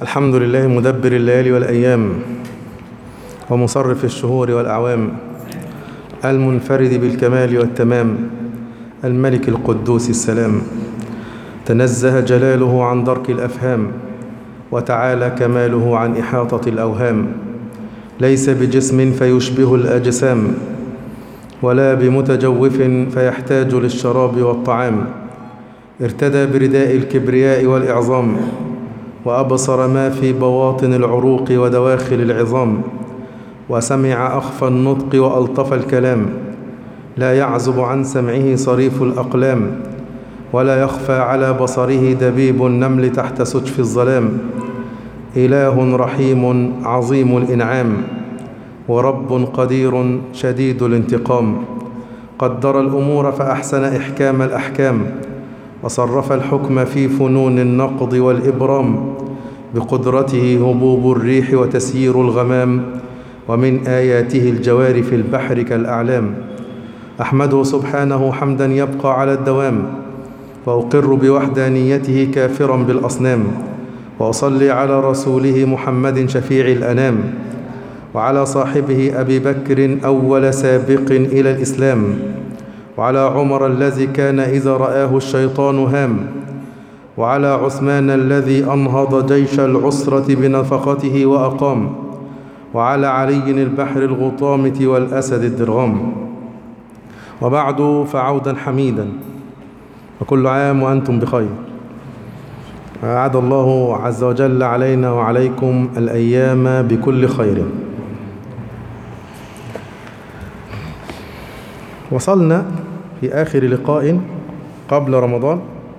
الحمد لله مدبر الليالي والأيام ومصرف الشهور والأعوام المنفرد بالكمال والتمام الملك القدوس السلام تنزه جلاله عن درك الأفهام وتعالى كماله عن إحاطة الأوهام ليس بجسم فيشبه الأجسام ولا بمتجوف فيحتاج للشراب والطعام ارتدى برداء الكبرياء والإعظام وأبصر ما في بواطن العروق ودواخل العظام وسمع أخفى النطق وألطف الكلام لا يعزب عن سمعه صريف الأقلام ولا يخفى على بصره دبيب النمل تحت سجف الظلام إله رحيم عظيم الإنعام ورب قدير شديد الانتقام قدر الأمور فأحسن إحكام الأحكام وصرف الحكم في فنون النقض والإبرام بقدرته هبوب الريح وتسيير الغمام ومن آياته الجوار في البحر كالأعلام أحمده سبحانه حمدا يبقى على الدوام وأقر بوحدانيته كافرا بالأصنام وأصلي على رسوله محمد شفيع الأنام وعلى صاحبه أبي بكر أول سابق إلى الإسلام وعلى عمر الذي كان إذا رآه الشيطان هام وعلى عثمان الذي أنهض جيش العسرة بنفقته وأقام وعلى علي البحر الغطامة والأسد الدرغام وبعد فعودا حميدا وكل عام وأنتم بخير أعاد الله عز وجل علينا وعليكم الأيام بكل خير وصلنا في آخر لقاء قبل رمضان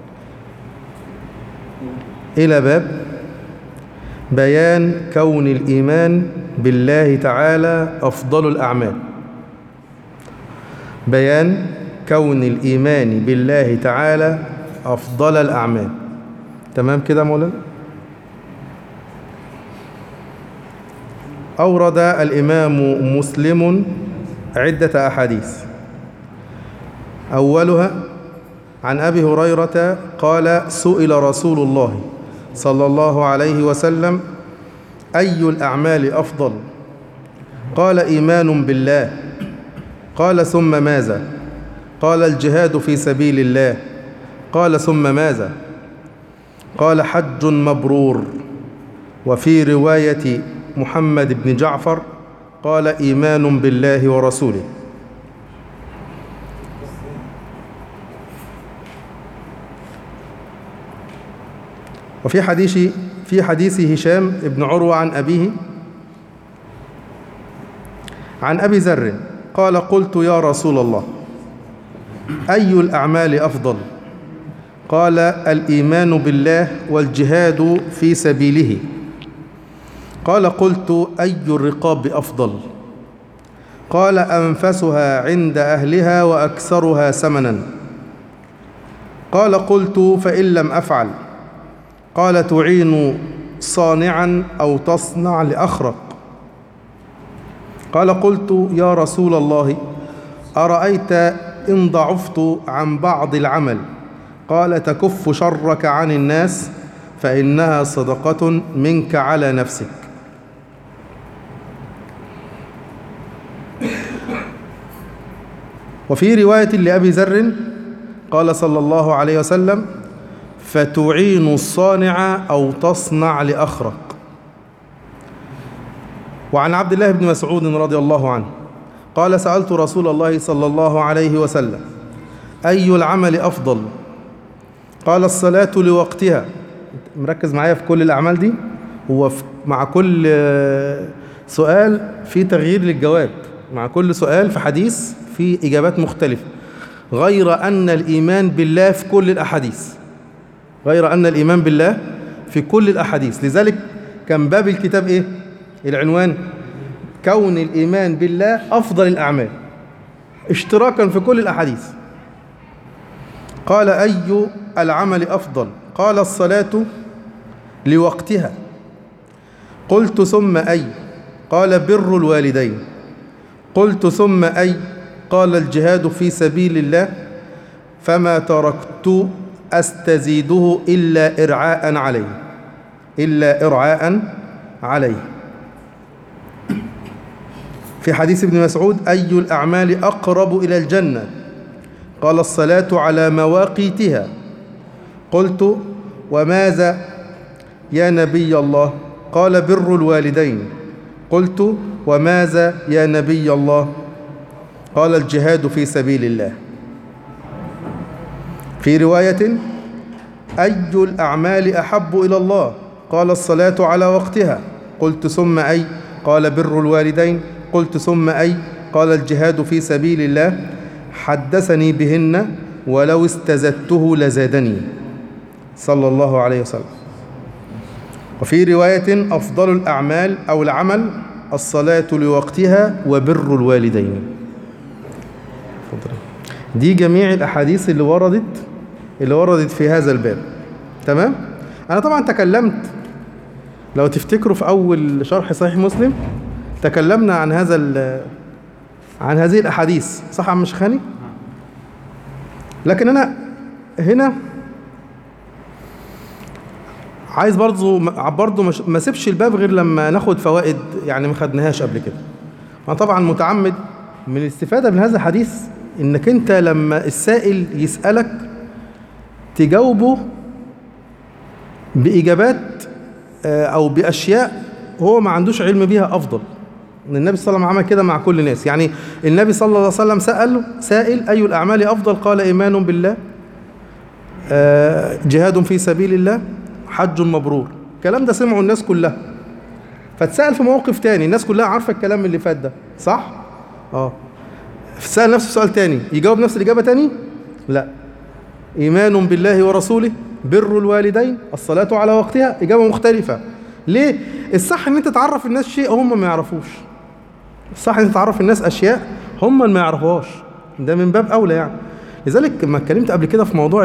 إلى باب بيان كون الإيمان بالله تعالى أفضل الأعمال بيان كون الإيمان بالله تعالى أفضل الأعمال تمام كده مولانا أورد الإمام مسلم عدة أحاديث أولها عن أبي هريرة قال سئل رسول الله صلى الله عليه وسلم أي الأعمال أفضل قال إيمان بالله قال ثم ماذا قال الجهاد في سبيل الله قال ثم ماذا قال حج مبرور وفي رواية محمد بن جعفر قال إيمان بالله ورسوله وفي حديث في حديث هشام بن عروة عن أبيه عن أبي ذر قال قلت يا رسول الله أي الأعمال أفضل قال الإيمان بالله والجهاد في سبيله قال قلت أي الرقاب أفضل قال أنفسها عند أهلها وأكثرها ثمنا قال قلت فإن لم أفعل قال تعين صانعا أو تصنع لأخرق قال قلت يا رسول الله أرأيت إن ضعفت عن بعض العمل قال تكف شرك عن الناس فإنها صدقة منك على نفسك وفي رواية لأبي ذر قال صلى الله عليه وسلم فتعين الصانع أو تصنع لأخرق وعن عبد الله بن مسعود رضي الله عنه قال سألت رسول الله صلى الله عليه وسلم أي العمل أفضل قال الصلاة لوقتها مركز معايا في كل الأعمال دي هو مع كل سؤال في تغيير للجواب مع كل سؤال في حديث في إجابات مختلفة غير أن الإيمان بالله في كل الأحاديث غير أن الإيمان بالله في كل الأحاديث لذلك كان باب الكتاب إيه العنوان كون الإيمان بالله أفضل الأعمال اشتراكا في كل الأحاديث قال أي العمل أفضل قال الصلاة لوقتها قلت ثم أي قال بر الوالدين قلت ثم أي قال الجهاد في سبيل الله فما تركت أستزيده إلا إرعاء عليه إلا إرعاء عليه في حديث ابن مسعود أي الأعمال أقرب إلى الجنة قال الصلاة على مواقيتها قلت وماذا يا نبي الله قال بر الوالدين قلت وماذا يا نبي الله قال الجهاد في سبيل الله في رواية أي الأعمال أحب إلى الله قال الصلاة على وقتها قلت ثم أي قال بر الوالدين قلت ثم أي قال الجهاد في سبيل الله حدثني بهن ولو استزدته لزادني صلى الله عليه وسلم وفي رواية أفضل الأعمال أو العمل الصلاة لوقتها وبر الوالدين دي جميع الأحاديث اللي وردت اللي وردت في هذا الباب تمام أنا طبعا تكلمت لو تفتكروا في أول شرح صحيح مسلم تكلمنا عن هذا عن هذه الأحاديث صح عم مشخاني لكن أنا هنا عايز برضو برضو ما سيبش الباب غير لما ناخد فوائد يعني ما خدناهاش قبل كده انا طبعا متعمد من الاستفاده من هذا الحديث انك انت لما السائل يسالك تجاوبه باجابات او باشياء هو ما عندوش علم بيها افضل ان النبي صلى الله عليه وسلم عمل كده مع كل الناس يعني النبي صلى الله عليه وسلم سأل سائل أي الأعمال أفضل قال إيمان بالله جهاد في سبيل الله حج مبرور الكلام ده سمعه الناس كلها فتسأل في موقف تاني الناس كلها عارفة الكلام اللي فات ده صح؟ اه سأل نفسه سؤال تاني يجاوب نفس الإجابة تاني؟ لا إيمان بالله ورسوله بر الوالدين الصلاة على وقتها إجابة مختلفة ليه؟ الصح ان انت تعرف الناس شيء هم ما يعرفوش الصح ان انت تعرف الناس اشياء هم ما يعرفوهاش ده من باب اولى يعني لذلك لما اتكلمت قبل كده في موضوع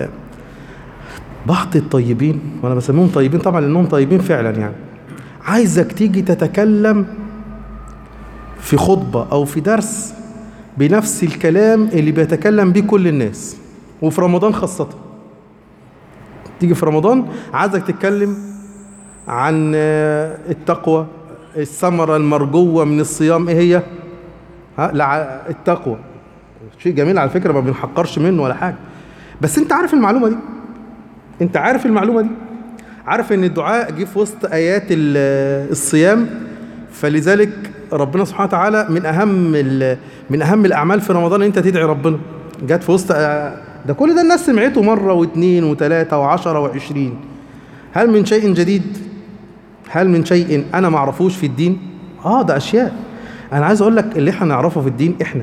بعض الطيبين وانا بسميهم طيبين طبعا لانهم طيبين فعلا يعني عايزك تيجي تتكلم في خطبة او في درس بنفس الكلام اللي بيتكلم بيه كل الناس وفي رمضان خاصة تيجي في رمضان عايزك تتكلم عن التقوى الثمرة المرجوة من الصيام ايه هي ها لا التقوى شيء جميل على فكرة ما بنحقرش منه ولا حاجة بس انت عارف المعلومة دي انت عارف المعلومة دي عارف ان الدعاء جه في وسط ايات الصيام فلذلك ربنا سبحانه وتعالى من اهم من اهم الاعمال في رمضان ان انت تدعي ربنا جت في وسط ده كل ده الناس سمعته مرة واثنين وثلاثة وعشرة وعشرين هل من شيء جديد هل من شيء انا ما اعرفوش في الدين اه ده اشياء انا عايز اقول لك اللي احنا نعرفه في الدين احنا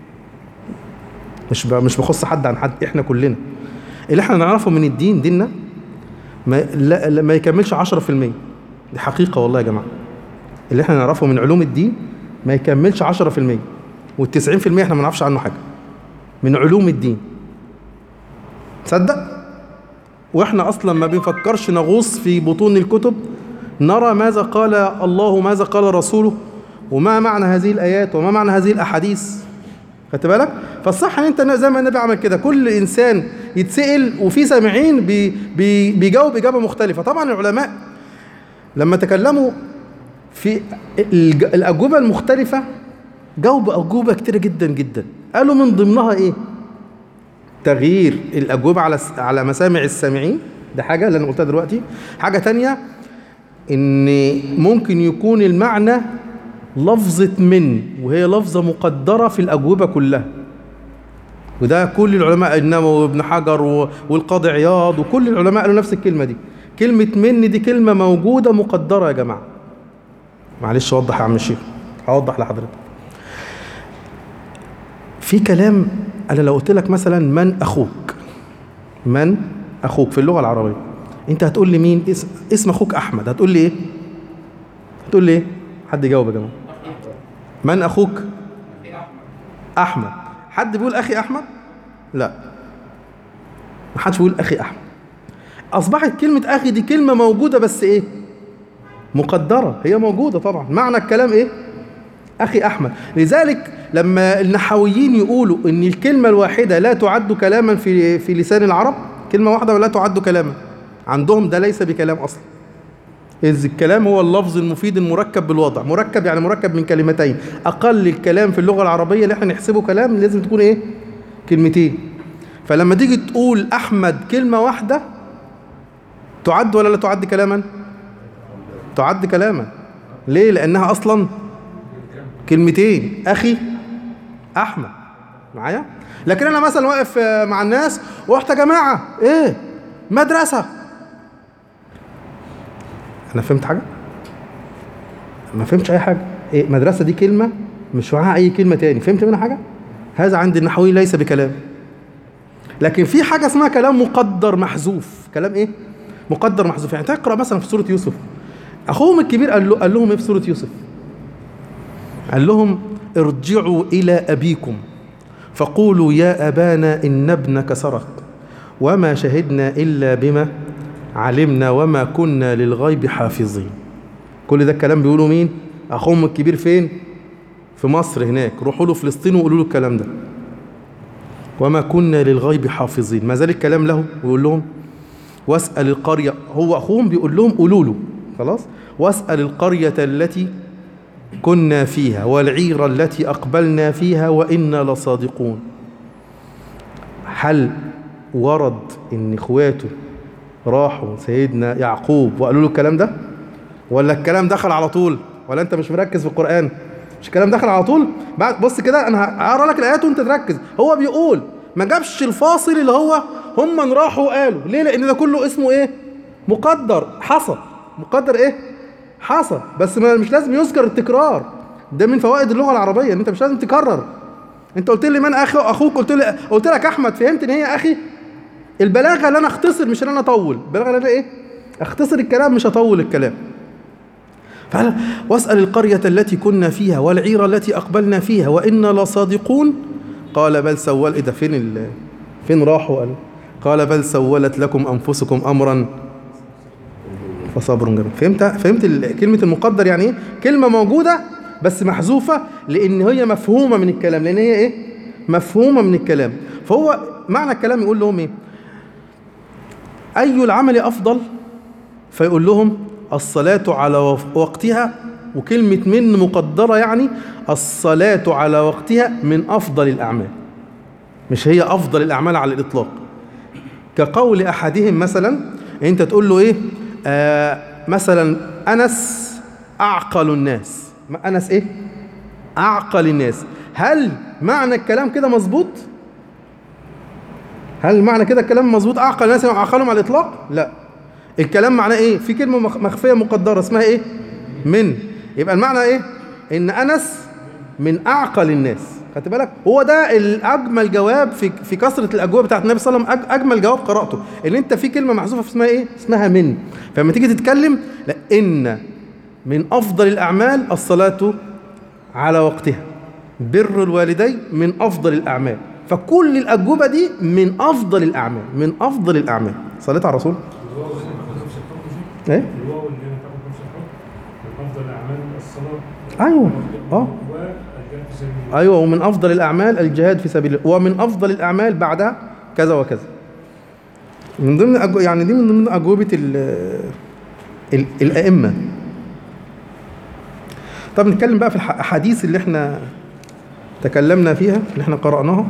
مش مش بخص حد عن حد احنا كلنا اللي احنا نعرفه من الدين ديننا ما لا ما يكملش 10% دي حقيقه والله يا جماعه اللي احنا نعرفه من علوم الدين ما يكملش 10% وال90% احنا ما نعرفش عنه حاجه من علوم الدين تصدق واحنا اصلا ما بنفكرش نغوص في بطون الكتب نرى ماذا قال الله ماذا قال رسوله وما معنى هذه الآيات وما معنى هذه الأحاديث خدت بالك فالصح ان انت زي ما النبي عمل كده كل انسان يتسال وفي سامعين بي بي بيجاوب اجابه مختلفه طبعا العلماء لما تكلموا في الاجوبه المختلفه جاوبوا اجوبه كتيره جدا جدا قالوا من ضمنها ايه تغيير الاجوبه على على مسامع السامعين ده حاجه اللي انا قلتها دلوقتي حاجه تانية ان ممكن يكون المعنى لفظة من وهي لفظة مقدرة في الأجوبة كلها وده كل العلماء النووي وابن حجر والقاضي عياض وكل العلماء قالوا نفس الكلمة دي كلمة من دي كلمة موجودة مقدرة يا جماعة معلش وضح يا عم الشيخ هوضح لحضرتك في كلام أنا لو قلت لك مثلا من أخوك من أخوك في اللغة العربية أنت هتقول لي مين اسم, اسم أخوك أحمد هتقول لي إيه هتقول لي إيه حد يجاوب يا جماعة من أخوك أحمد حد بيقول أخي أحمد لا ما حدش بيقول أخي أحمد أصبحت كلمة أخي دي كلمة موجودة بس إيه مقدرة هي موجودة طبعا معنى الكلام إيه أخي أحمد لذلك لما النحويين يقولوا إن الكلمة الواحدة لا تعد كلاما في في لسان العرب كلمة واحدة ولا تعد كلاما عندهم ده ليس بكلام أصلا إذ الكلام هو اللفظ المفيد المركب بالوضع مركب يعني مركب من كلمتين أقل الكلام في اللغة العربية اللي احنا نحسبه كلام لازم تكون إيه كلمتين فلما تيجي تقول أحمد كلمة واحدة تعد ولا لا تعد كلاما تعد كلاما ليه لأنها أصلا كلمتين أخي أحمد معايا لكن أنا مثلا واقف آه، مع الناس ورحت يا جماعة إيه مدرسة أنا فهمت حاجة ما فهمتش أي حاجة إيه مدرسة دي كلمة مش معاها أي كلمة تاني فهمت منها حاجة هذا عند النحوي ليس بكلام لكن في حاجة اسمها كلام مقدر محذوف كلام إيه مقدر محذوف يعني تقرأ مثلا في سورة يوسف أخوهم الكبير قال, له قال لهم إيه في سورة يوسف قال لهم ارجعوا إلى أبيكم فقولوا يا أبانا إن ابنك سرق وما شهدنا إلا بما علمنا وما كنا للغيب حافظين كل ده الكلام بيقولوا مين أخوهم الكبير فين في مصر هناك روحوا له فلسطين وقولوا له الكلام ده وما كنا للغيب حافظين ما زال الكلام له ويقول لهم واسأل القرية هو أخوهم بيقول لهم قولوا له خلاص واسأل القرية التي كنا فيها والعير التي أقبلنا فيها وإنا لصادقون هل ورد إن إخواته راحوا سيدنا يعقوب وقالوا له الكلام ده ولا الكلام دخل على طول ولا أنت مش مركز في القرآن مش الكلام دخل على طول بعد بص كده أنا هقرا لك الآيات وأنت تركز هو بيقول ما جابش الفاصل اللي هو هم من راحوا وقالوا ليه لأن ده كله اسمه إيه مقدر حصل مقدر إيه حصل بس ما مش لازم يذكر التكرار ده من فوائد اللغه العربيه ان انت مش لازم تكرر انت قلت لي من اخي اخوك قلت لي قلت لك احمد فهمت ان هي اخي البلاغه اللي انا اختصر مش ان انا اطول البلاغه اللي انا ايه اختصر الكلام مش هطول الكلام فعلا واسال القريه التي كنا فيها والعير التي اقبلنا فيها وانا لصادقون قال بل سول ايه ده فين ال... فين راحوا قال قال بل سولت لكم انفسكم امرا فصبر جميل فهمت فهمت ال- كلمه المقدر يعني ايه كلمه موجوده بس محذوفه لان هي مفهومه من الكلام لان هي ايه مفهومه من الكلام فهو معنى الكلام يقول لهم ايه اي العمل افضل فيقول لهم الصلاه على وف- وقتها وكلمه من مقدره يعني الصلاه على وقتها من افضل الاعمال مش هي افضل الاعمال على الاطلاق كقول احدهم مثلا انت تقول له ايه آه مثلا انس اعقل الناس ما انس ايه اعقل الناس هل معنى الكلام كده مظبوط هل معنى كده الكلام مظبوط اعقل الناس يعني اعقلهم على الاطلاق لا الكلام معناه ايه في كلمه مخ- مخفيه مقدره اسمها ايه من يبقى المعنى ايه ان انس من اعقل الناس خدت بالك هو ده الاجمل جواب في في كثره الاجوبه بتاعت النبي صلى الله عليه وسلم أج- اجمل جواب قراته ان انت في كلمه محذوفه اسمها ايه اسمها من فلما تيجي تتكلم لا ان من افضل الاعمال الصلاه على وقتها بر الوالدين من افضل الاعمال فكل الاجوبه دي من افضل الاعمال من افضل الاعمال صليت على الرسول ايه الواو اللي هنا تاخد نفس الحكم من افضل الاعمال الصلاه ايوه اه والجهاد في سبيل الله ايوه ومن افضل الاعمال الجهاد في سبيل الله ومن افضل الاعمال بعدها كذا وكذا من ضمن أجو... يعني دي من ضمن اجوبه ال... ال... الائمه طب نتكلم بقى في الاحاديث اللي احنا تكلمنا فيها اللي احنا قرأناها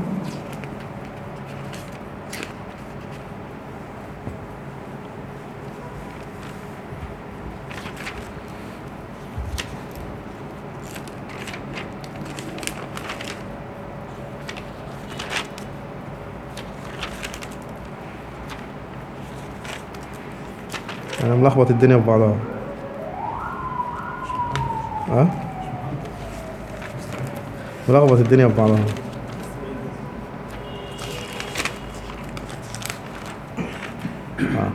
انا ملخبط الدنيا في بعضها اه ملخبط الدنيا في بعضها آه.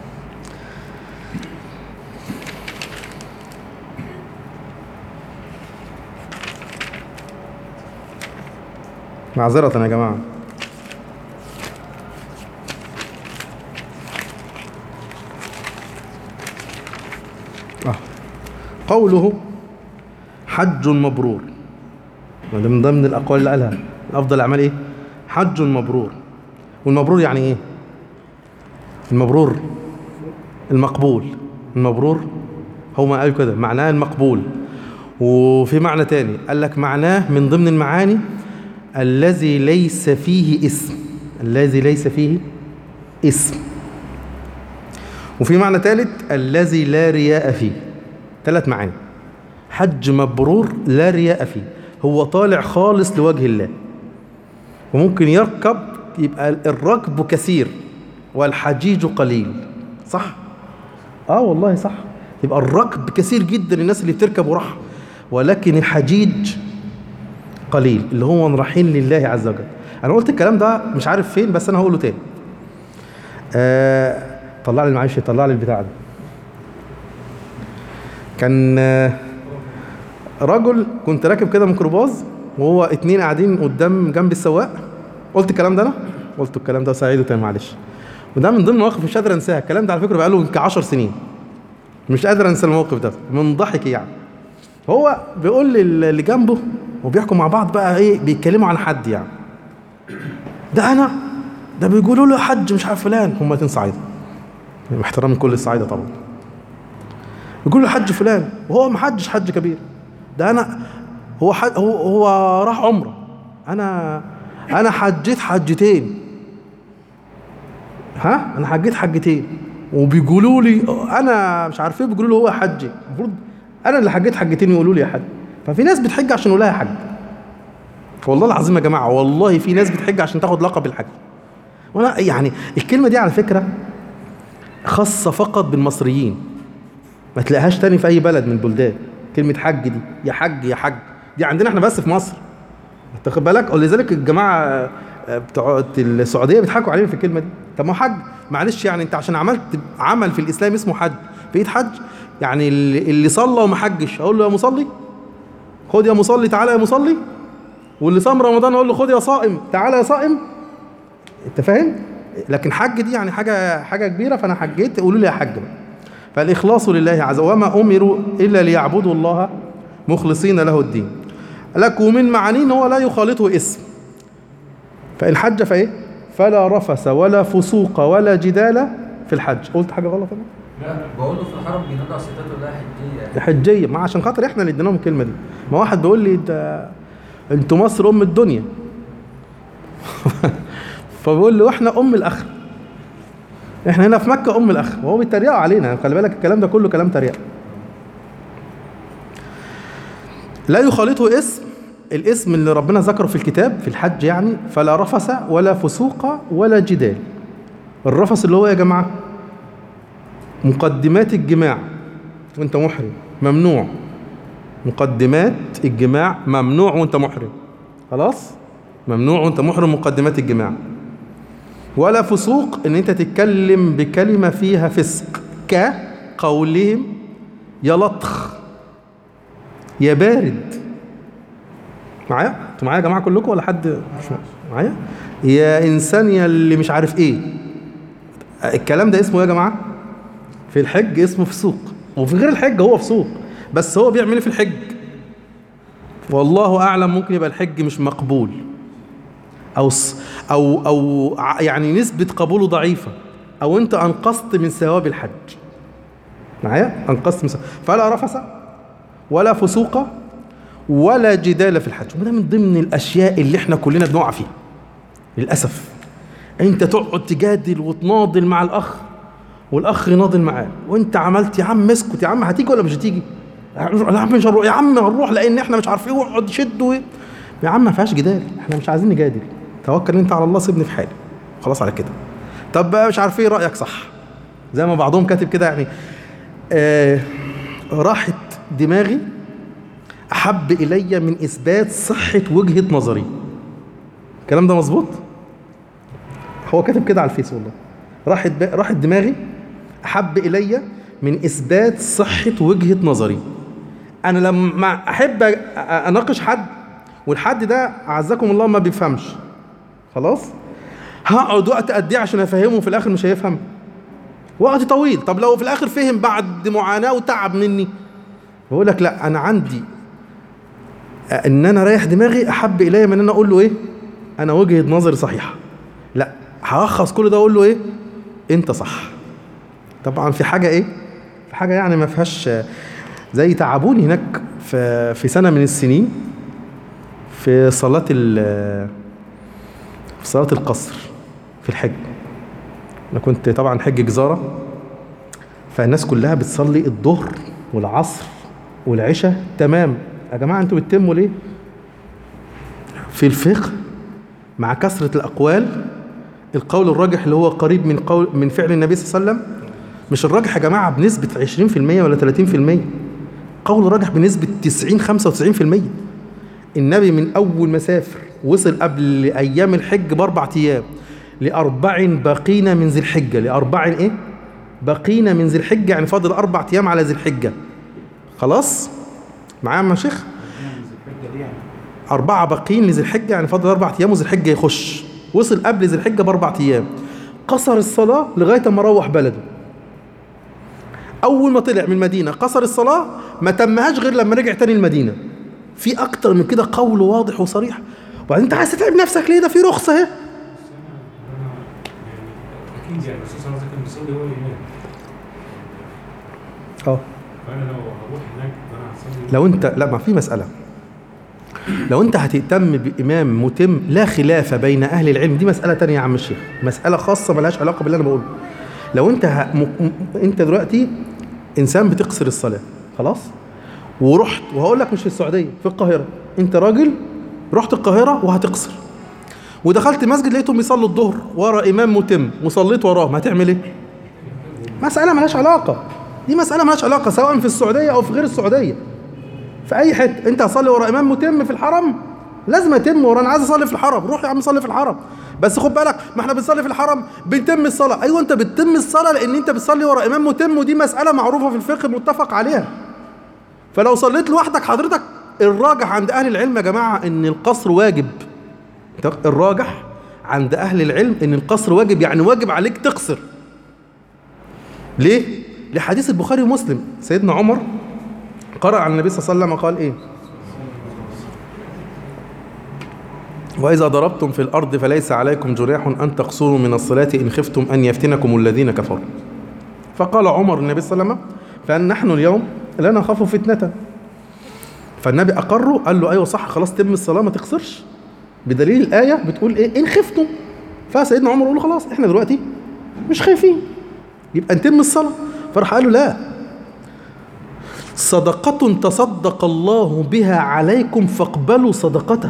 معذرة يا جماعة آه. قوله حج مبرور ده من ضمن الأقوال اللي قالها أفضل الأعمال إيه؟ حج مبرور والمبرور يعني إيه؟ المبرور المقبول المبرور هو قال كده معناه المقبول وفي معنى تاني قال لك معناه من ضمن المعاني الذي ليس فيه اسم الذي ليس فيه اسم وفي معنى ثالث الذي لا رياء فيه ثلاث معاني حج مبرور لا رياء فيه هو طالع خالص لوجه الله وممكن يركب يبقى الركب كثير والحجيج قليل صح اه والله صح يبقى الركب كثير جدا الناس اللي بتركب وراح ولكن الحجيج قليل اللي هو رايحين لله عز وجل انا قلت الكلام ده مش عارف فين بس انا هقوله تاني آه طلع لي معلش طلع لي البتاع ده كان آه رجل كنت راكب كده ميكروباص وهو اتنين قاعدين قدام جنب السواق قلت الكلام ده انا قلت الكلام ده سعيد تاني معلش وده من ضمن مواقف مش قادر انساها الكلام ده على فكره بقاله يمكن 10 سنين مش قادر انسى الموقف ده من ضحكي يعني هو بيقول لي اللي جنبه وبيحكوا مع بعض بقى ايه بيتكلموا عن حد يعني ده انا ده بيقولوا له حج مش عارف فلان هم اتنين صعيده مع احترامي كل الصعايده طبعا يقول له حج فلان وهو ما حجش حج كبير ده انا هو حج هو هو راح عمره انا انا حجيت حجتين ها انا حجيت حجتين وبيقولوا لي انا مش عارف ايه بيقولوا له هو حج المفروض انا اللي حجيت حجتين يقولوا لي يا حج ففي ناس بتحج عشان يقول لها حج والله العظيم يا جماعه والله في ناس بتحج عشان تاخد لقب الحج وانا يعني الكلمه دي على فكره خاصه فقط بالمصريين ما تلاقيهاش تاني في اي بلد من البلدان كلمه حج دي يا حج يا حج دي عندنا احنا بس في مصر تاخد بالك ولذلك الجماعه بتوع السعوديه بيضحكوا علينا في الكلمه دي طب ما حج معلش يعني انت عشان عملت عمل في الاسلام اسمه حج بقيت حج يعني اللي, اللي صلى وما حجش اقول له يا مصلي خد يا مصلي تعالى يا مصلي واللي صام رمضان اقول له خد يا صائم تعالى يا صائم انت فاهم لكن حج دي يعني حاجه حاجه كبيره فانا حجيت قولوا لي يا حج بقى فالاخلاص لله عز وجل وما امروا الا ليعبدوا الله مخلصين له الدين لك ومن معانيه ان هو لا يخالطه اسم فان حج فايه فلا رفث ولا فسوق ولا جدال في الحج قلت حاجه غلط انا لا بقول له في الحرم بينادى صفات الله حجيه حجيه ما عشان خاطر احنا اللي اديناهم الكلمه دي ما واحد بيقول لي ده انتوا مصر ام الدنيا فبقول لي واحنا ام الاخر احنا هنا في مكه ام الاخر وهو بيتريقوا علينا خلي بالك الكلام ده كله كلام تريقه لا يخالطه اسم الاسم اللي ربنا ذكره في الكتاب في الحج يعني فلا رفث ولا فسوق ولا جدال الرفث اللي هو يا جماعه مقدمات الجماع وانت محرم ممنوع مقدمات الجماع ممنوع وانت محرم خلاص ممنوع وانت محرم مقدمات الجماع ولا فسوق ان انت تتكلم بكلمة فيها فسق كقولهم يا لطخ يا بارد معايا انتوا معايا يا جماعه كلكم ولا حد مش معايا يا انسان يا اللي مش عارف ايه الكلام ده اسمه يا جماعه في الحج اسمه فسوق وفي غير الحج هو فسوق بس هو بيعمل ايه في الحج والله اعلم ممكن يبقى الحج مش مقبول او ص- او او ع- يعني نسبه قبوله ضعيفه او انت انقصت من ثواب الحج معايا انقصت من ثواب فلا رفث ولا فسوق ولا جدال في الحج وده من ضمن الاشياء اللي احنا كلنا بنقع فيها للاسف انت تقعد تجادل وتناضل مع الاخ والاخ يناضل معاه وانت عملت يا عم اسكت يا عم هتيجي ولا مش هتيجي يا عم مش هنروح يا عم هنروح لان احنا مش عارفين واقعد شد و... يا عم ما فيهاش جدال احنا مش عايزين نجادل توكل انت على الله سيبني في حالي خلاص على كده طب بقى مش عارف ايه رايك صح زي ما بعضهم كاتب كده يعني آه راحت دماغي احب الي من اثبات صحه وجهه نظري الكلام ده مظبوط هو كاتب كده على الفيس والله راحت ب... راحت دماغي احب الي من اثبات صحه وجهه نظري انا لما احب أ- أ- اناقش حد والحد ده اعزكم الله ما بيفهمش خلاص هقعد وقت قد ايه عشان افهمه في الاخر مش هيفهم وقت طويل طب لو في الاخر فهم بعد معاناه وتعب مني بقول لك لا انا عندي ان انا رايح دماغي احب الي من ان انا اقول له ايه انا وجهه نظري صحيحه لا هلخص كل ده اقول له ايه انت صح طبعا في حاجه ايه في حاجه يعني ما فيهاش زي تعبوني هناك في في سنه من السنين في صلاه ال في صلاه القصر في الحج انا كنت طبعا حج جزاره فالناس كلها بتصلي الظهر والعصر والعشاء تمام يا جماعه انتوا بتتموا ليه في الفقه مع كثره الاقوال القول الراجح اللي هو قريب من قول من فعل النبي صلى الله عليه وسلم مش الراجح يا جماعه بنسبه 20% ولا 30% قول الراجح بنسبه 90 95% النبي من اول ما سافر وصل قبل ايام الحج باربع ايام لاربع باقين من ذي الحجه لاربع ايه باقين من ذي الحجه يعني فاضل اربع ايام على ذي الحجه خلاص معايا يا شيخ أربعة باقين لذي الحجة يعني فاضل أربع أيام وذي الحجة يخش وصل قبل ذي الحجة بأربع أيام قصر الصلاة لغاية ما روح بلده أول ما طلع من المدينة قصر الصلاة ما تمهاش غير لما رجع تاني المدينة في أكتر من كده قول واضح وصريح وبعدين أنت عايز تتعب نفسك ليه ده في رخصة أهي اكيد يعني الرسول صلى الله عليه وسلم كان بيصلي هو الامام اه فانا لو هروح هناك فانا هصلي لو انت لا ما في مسألة لو انت هتهتم بإمام متم لا خلاف بين أهل العلم دي مسألة تانية يا عم الشيخ مسألة خاصة ملهاش علاقة باللي أنا بقوله لو انت ه... م... م... انت دلوقتي إنسان بتقصر الصلاة خلاص ورحت وهقول لك مش في السعودية في القاهرة انت راجل رحت القاهرة وهتقصر ودخلت مسجد لقيتهم بيصلوا الظهر ورا إمام متم وصليت وراهم هتعمل ايه؟ مسألة ملهاش علاقة دي مسألة ملهاش علاقة سواء في السعودية أو في غير السعودية في اي حته انت هتصلي ورا امام متم في الحرم لازم اتم ورا انا عايز اصلي في الحرم روح يا عم صلي في الحرم بس خد بالك ما احنا بنصلي في الحرم بنتم الصلاه ايوه انت بتتم الصلاه لان انت بتصلي ورا امام متم ودي مساله معروفه في الفقه متفق عليها فلو صليت لوحدك حضرتك الراجح عند اهل العلم يا جماعه ان القصر واجب الراجح عند اهل العلم ان القصر واجب يعني واجب عليك تقصر ليه لحديث البخاري ومسلم سيدنا عمر قرأ عن النبي صلى الله عليه وسلم قال ايه وإذا ضربتم في الأرض فليس عليكم جناح أن تقصروا من الصلاة إن خفتم أن يفتنكم الذين كفروا فقال عمر النبي صلى الله عليه وسلم فأن نحن اليوم لا نخاف فتنة فالنبي أقره قال له أيوة صح خلاص تم الصلاة ما تقصرش بدليل الآية بتقول إيه إن خفتم فسيدنا عمر يقول له خلاص إحنا دلوقتي مش خايفين يبقى نتم الصلاة فراح قال له لا صدقة تصدق الله بها عليكم فاقبلوا صدقته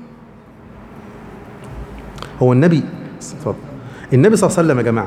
هو النبي اتفضل. النبي صلى الله عليه وسلم يا جماعة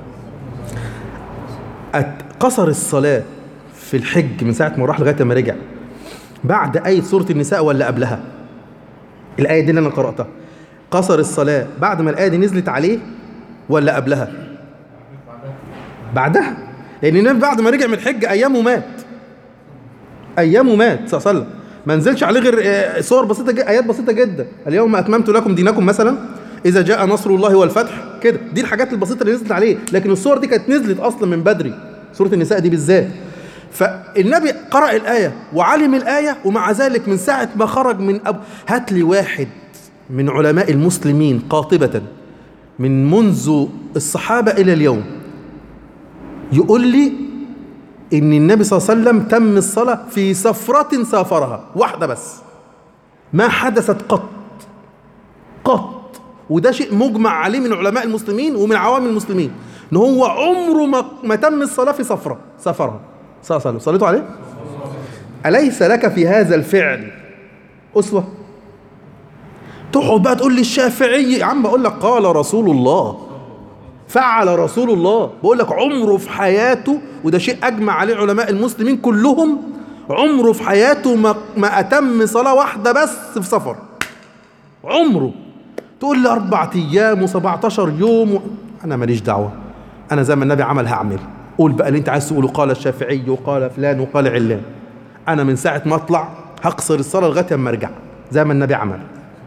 أت- قصر الصلاة في الحج من ساعة ما راح لغاية ما رجع بعد آية سورة النساء ولا قبلها الآية دي اللي أنا قرأتها قصر الصلاة بعد ما الآية دي نزلت عليه ولا قبلها بعدها لأن النبي بعد ما رجع من الحج أيامه مات ايامه مات صلى الله عليه وسلم ما نزلش عليه غير آه، صور بسيطه جدا ايات بسيطه جدا اليوم اكملت لكم دينكم مثلا اذا جاء نصر الله والفتح كده دي الحاجات البسيطه اللي نزلت عليه لكن الصور دي كانت نزلت اصلا من بدري سوره النساء دي بالذات فالنبي قرأ الآية وعلم الآية ومع ذلك من ساعة ما خرج من أب هات لي واحد من علماء المسلمين قاطبة من منذ الصحابة إلى اليوم يقول لي ان النبي صلى الله عليه وسلم تم الصلاة في سفرة سافرها واحدة بس ما حدثت قط قط وده شيء مجمع عليه من علماء المسلمين ومن عوام المسلمين ان هو عمره ما, ما تم الصلاة في سفرة سفرها صلى الله عليه وسلم صليتوا عليه أليس لك في هذا الفعل أسوة تقعد بقى تقول لي الشافعي يا عم بقول لك قال رسول الله فعل رسول الله بقول لك عمره في حياته وده شيء اجمع عليه علماء المسلمين كلهم عمره في حياته ما, ما اتم صلاه واحده بس في سفر عمره تقول لي اربع ايام و17 يوم و... انا ماليش دعوه انا زي ما النبي عمل هعمل قول بقى اللي انت عايز تقوله قال الشافعي وقال فلان وقال علان انا من ساعه ما اطلع هقصر الصلاه لغايه اما ارجع زي ما النبي عمل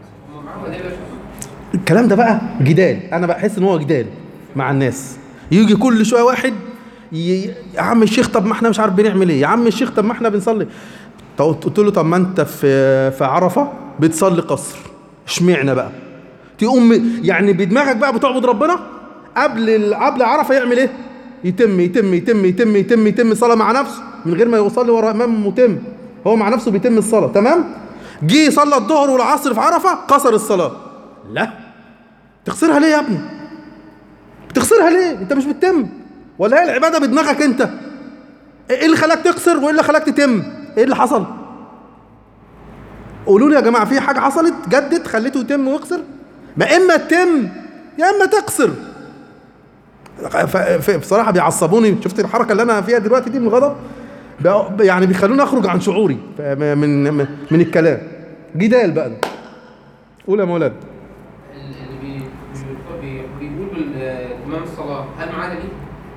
الكلام ده بقى جدال انا بحس ان هو جدال مع الناس يجي كل شويه واحد ي... يا عم الشيخ طب ما احنا مش عارف بنعمل ايه يا عم الشيخ طب ما احنا بنصلي طب قلت له طب ما انت في في عرفه بتصلي قصر اشمعنى بقى تقوم يعني بدماغك بقى بتعبد ربنا قبل ال... قبل عرفه يعمل ايه يتم يتم يتم يتم يتم يتم الصلاه مع نفسه من غير ما يصلي ورا امام متم هو مع نفسه بيتم الصلاه تمام جه صلى الظهر والعصر في عرفه قصر الصلاه لا تقصرها ليه يا ابني بتقصرها ليه انت مش بتتم ولا هي العباده بدماغك انت ايه اللي خلاك تقصر وايه اللي خلاك تتم ايه اللي حصل قولوا لي يا جماعه في حاجه حصلت جدت خليته يتم ويقصر ما اما تتم يا اما تقصر ف- ف- بصراحه بيعصبوني شفت الحركه اللي انا فيها دلوقتي دي من الغضب بقى- يعني بيخلوني اخرج عن شعوري ف- من من من الكلام جدال بقى ده. قول يا مولانا اللي بي- بي- بي- بيقول بالإمام الصلاة هل معاه دليل؟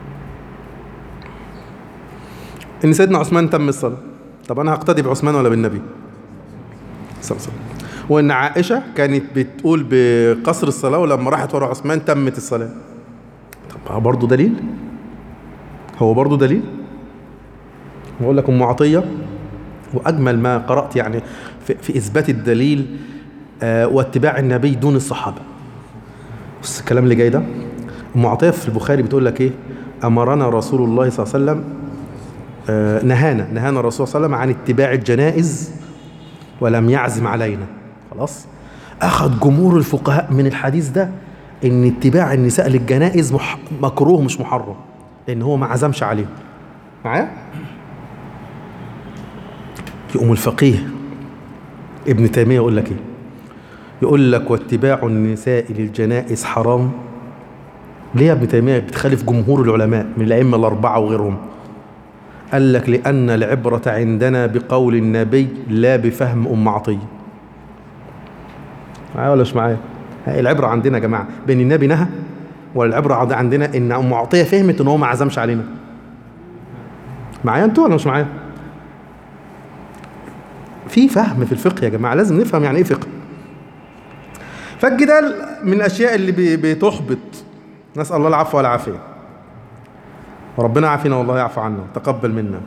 ان سيدنا عثمان تم الصلاه طب انا هقتدي بعثمان ولا بالنبي صلى الله عليه وسلم وان عائشه كانت بتقول بقصر الصلاه ولما راحت ورا عثمان تمت الصلاه طب هو برضه دليل هو برضه دليل بقول لك ام عطيه واجمل ما قرات يعني في, في اثبات الدليل آه واتباع النبي دون الصحابه بص الكلام اللي جاي ده ام عطيه في البخاري بتقول لك ايه امرنا رسول الله صلى الله عليه وسلم آه، نهانا نهانا الرسول صلى الله عليه وسلم عن اتباع الجنائز ولم يعزم علينا خلاص اخذ جمهور الفقهاء من الحديث ده ان اتباع النساء للجنائز مح... مكروه مش محرم لان هو ما عزمش عليهم معايا يقوم الفقيه ابن تيميه يقول لك ايه يقول لك واتباع النساء للجنائز حرام ليه يا ابن تيميه بتخالف جمهور العلماء من الائمه الاربعه وغيرهم قال لك لأن العبرة عندنا بقول النبي لا بفهم أم عطية معايا ولا مش معايا هاي العبرة عندنا يا جماعة بين النبي نهى ولا العبرة عند- عندنا إن أم عطية فهمت إن هو ما عزمش علينا معايا أنتوا ولا مش معايا في فهم في الفقه يا جماعة لازم نفهم يعني إيه فقه فالجدال من الأشياء اللي بي- بتحبط نسأل الله العفو والعافية وربنا يعافينا والله يعفو عنا تقبل منا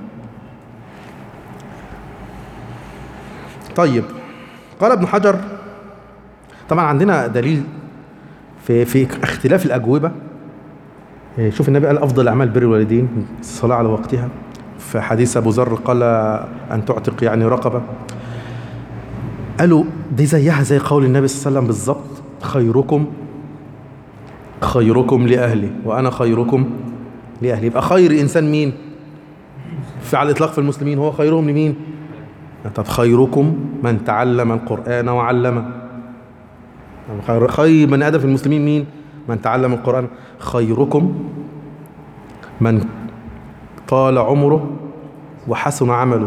طيب قال ابن حجر طبعا عندنا دليل في في اختلاف الاجوبه إيه، شوف النبي قال افضل الاعمال بر الوالدين الصلاه على وقتها في حديث ابو ذر قال ان تعتق يعني رقبه قالوا دي زيها زي قول النبي صلى الله عليه وسلم بالظبط خيركم خيركم لاهلي وانا خيركم لأهله يبقى خير إنسان مين في على الإطلاق في المسلمين هو خيرهم لمين طب خيركم من تعلم القرآن وعلمه يعني خير, خير من آدم في المسلمين مين من تعلم القرآن خيركم من طال عمره وحسن عمله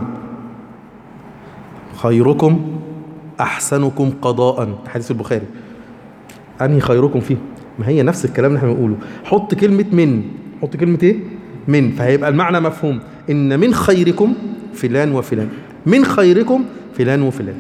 خيركم أحسنكم قضاء حديث البخاري أنهي خيركم فيه ما هي نفس الكلام اللي احنا بنقوله حط كلمة من حط كلمة ايه من فهيبقى المعنى مفهوم ان من خيركم فلان وفلان من خيركم فلان وفلان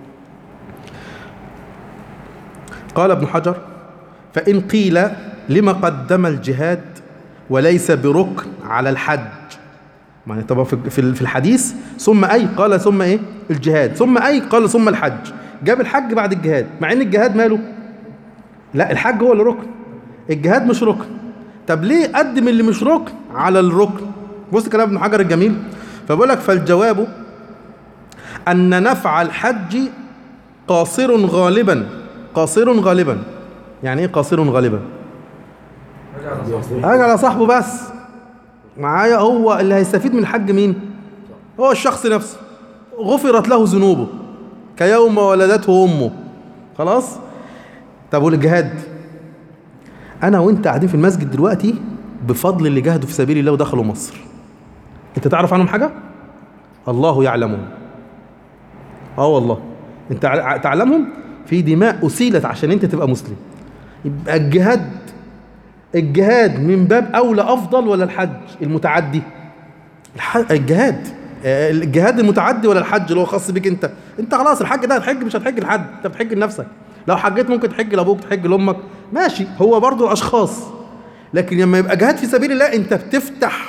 قال ابن حجر فإن قيل لما قدم الجهاد وليس بركن على الحج يعني طبعا في في في الحديث ثم أي قال ثم إيه الجهاد ثم أي قال ثم الحج جاب الحج بعد الجهاد مع إن الجهاد ماله لا الحج هو اللي ركن الجهاد مش ركن طب ليه قدم اللي مش ركن على الركن بص كلام ابن حجر الجميل فبقول لك فالجواب أن نفع الحج قاصر غالبا قاصر غالبا يعني ايه قاصر غالبا راجع على صاحبه هاجي على صاحبه بس معايا هو اللي هيستفيد من الحج مين هو الشخص نفسه غفرت له ذنوبه كيوم ولدته امه خلاص طب والجهاد انا وانت قاعدين في المسجد دلوقتي بفضل اللي جاهدوا في سبيل الله ودخلوا مصر انت تعرف عنهم حاجه الله يعلمهم اه والله انت ع- تعلمهم في دماء اسيلت عشان انت تبقى مسلم يبقى الجهاد الجهاد من باب اولى افضل ولا الحج المتعدي الح- الجهاد آه، الجهاد المتعدي ولا الحج اللي هو خاص بيك انت انت خلاص الحج ده هتحج مش هتحج لحد انت بتحج لنفسك لو حجيت ممكن تحج لابوك تحج لامك ماشي هو برضو الاشخاص لكن لما يبقى جهاد في سبيل الله انت بتفتح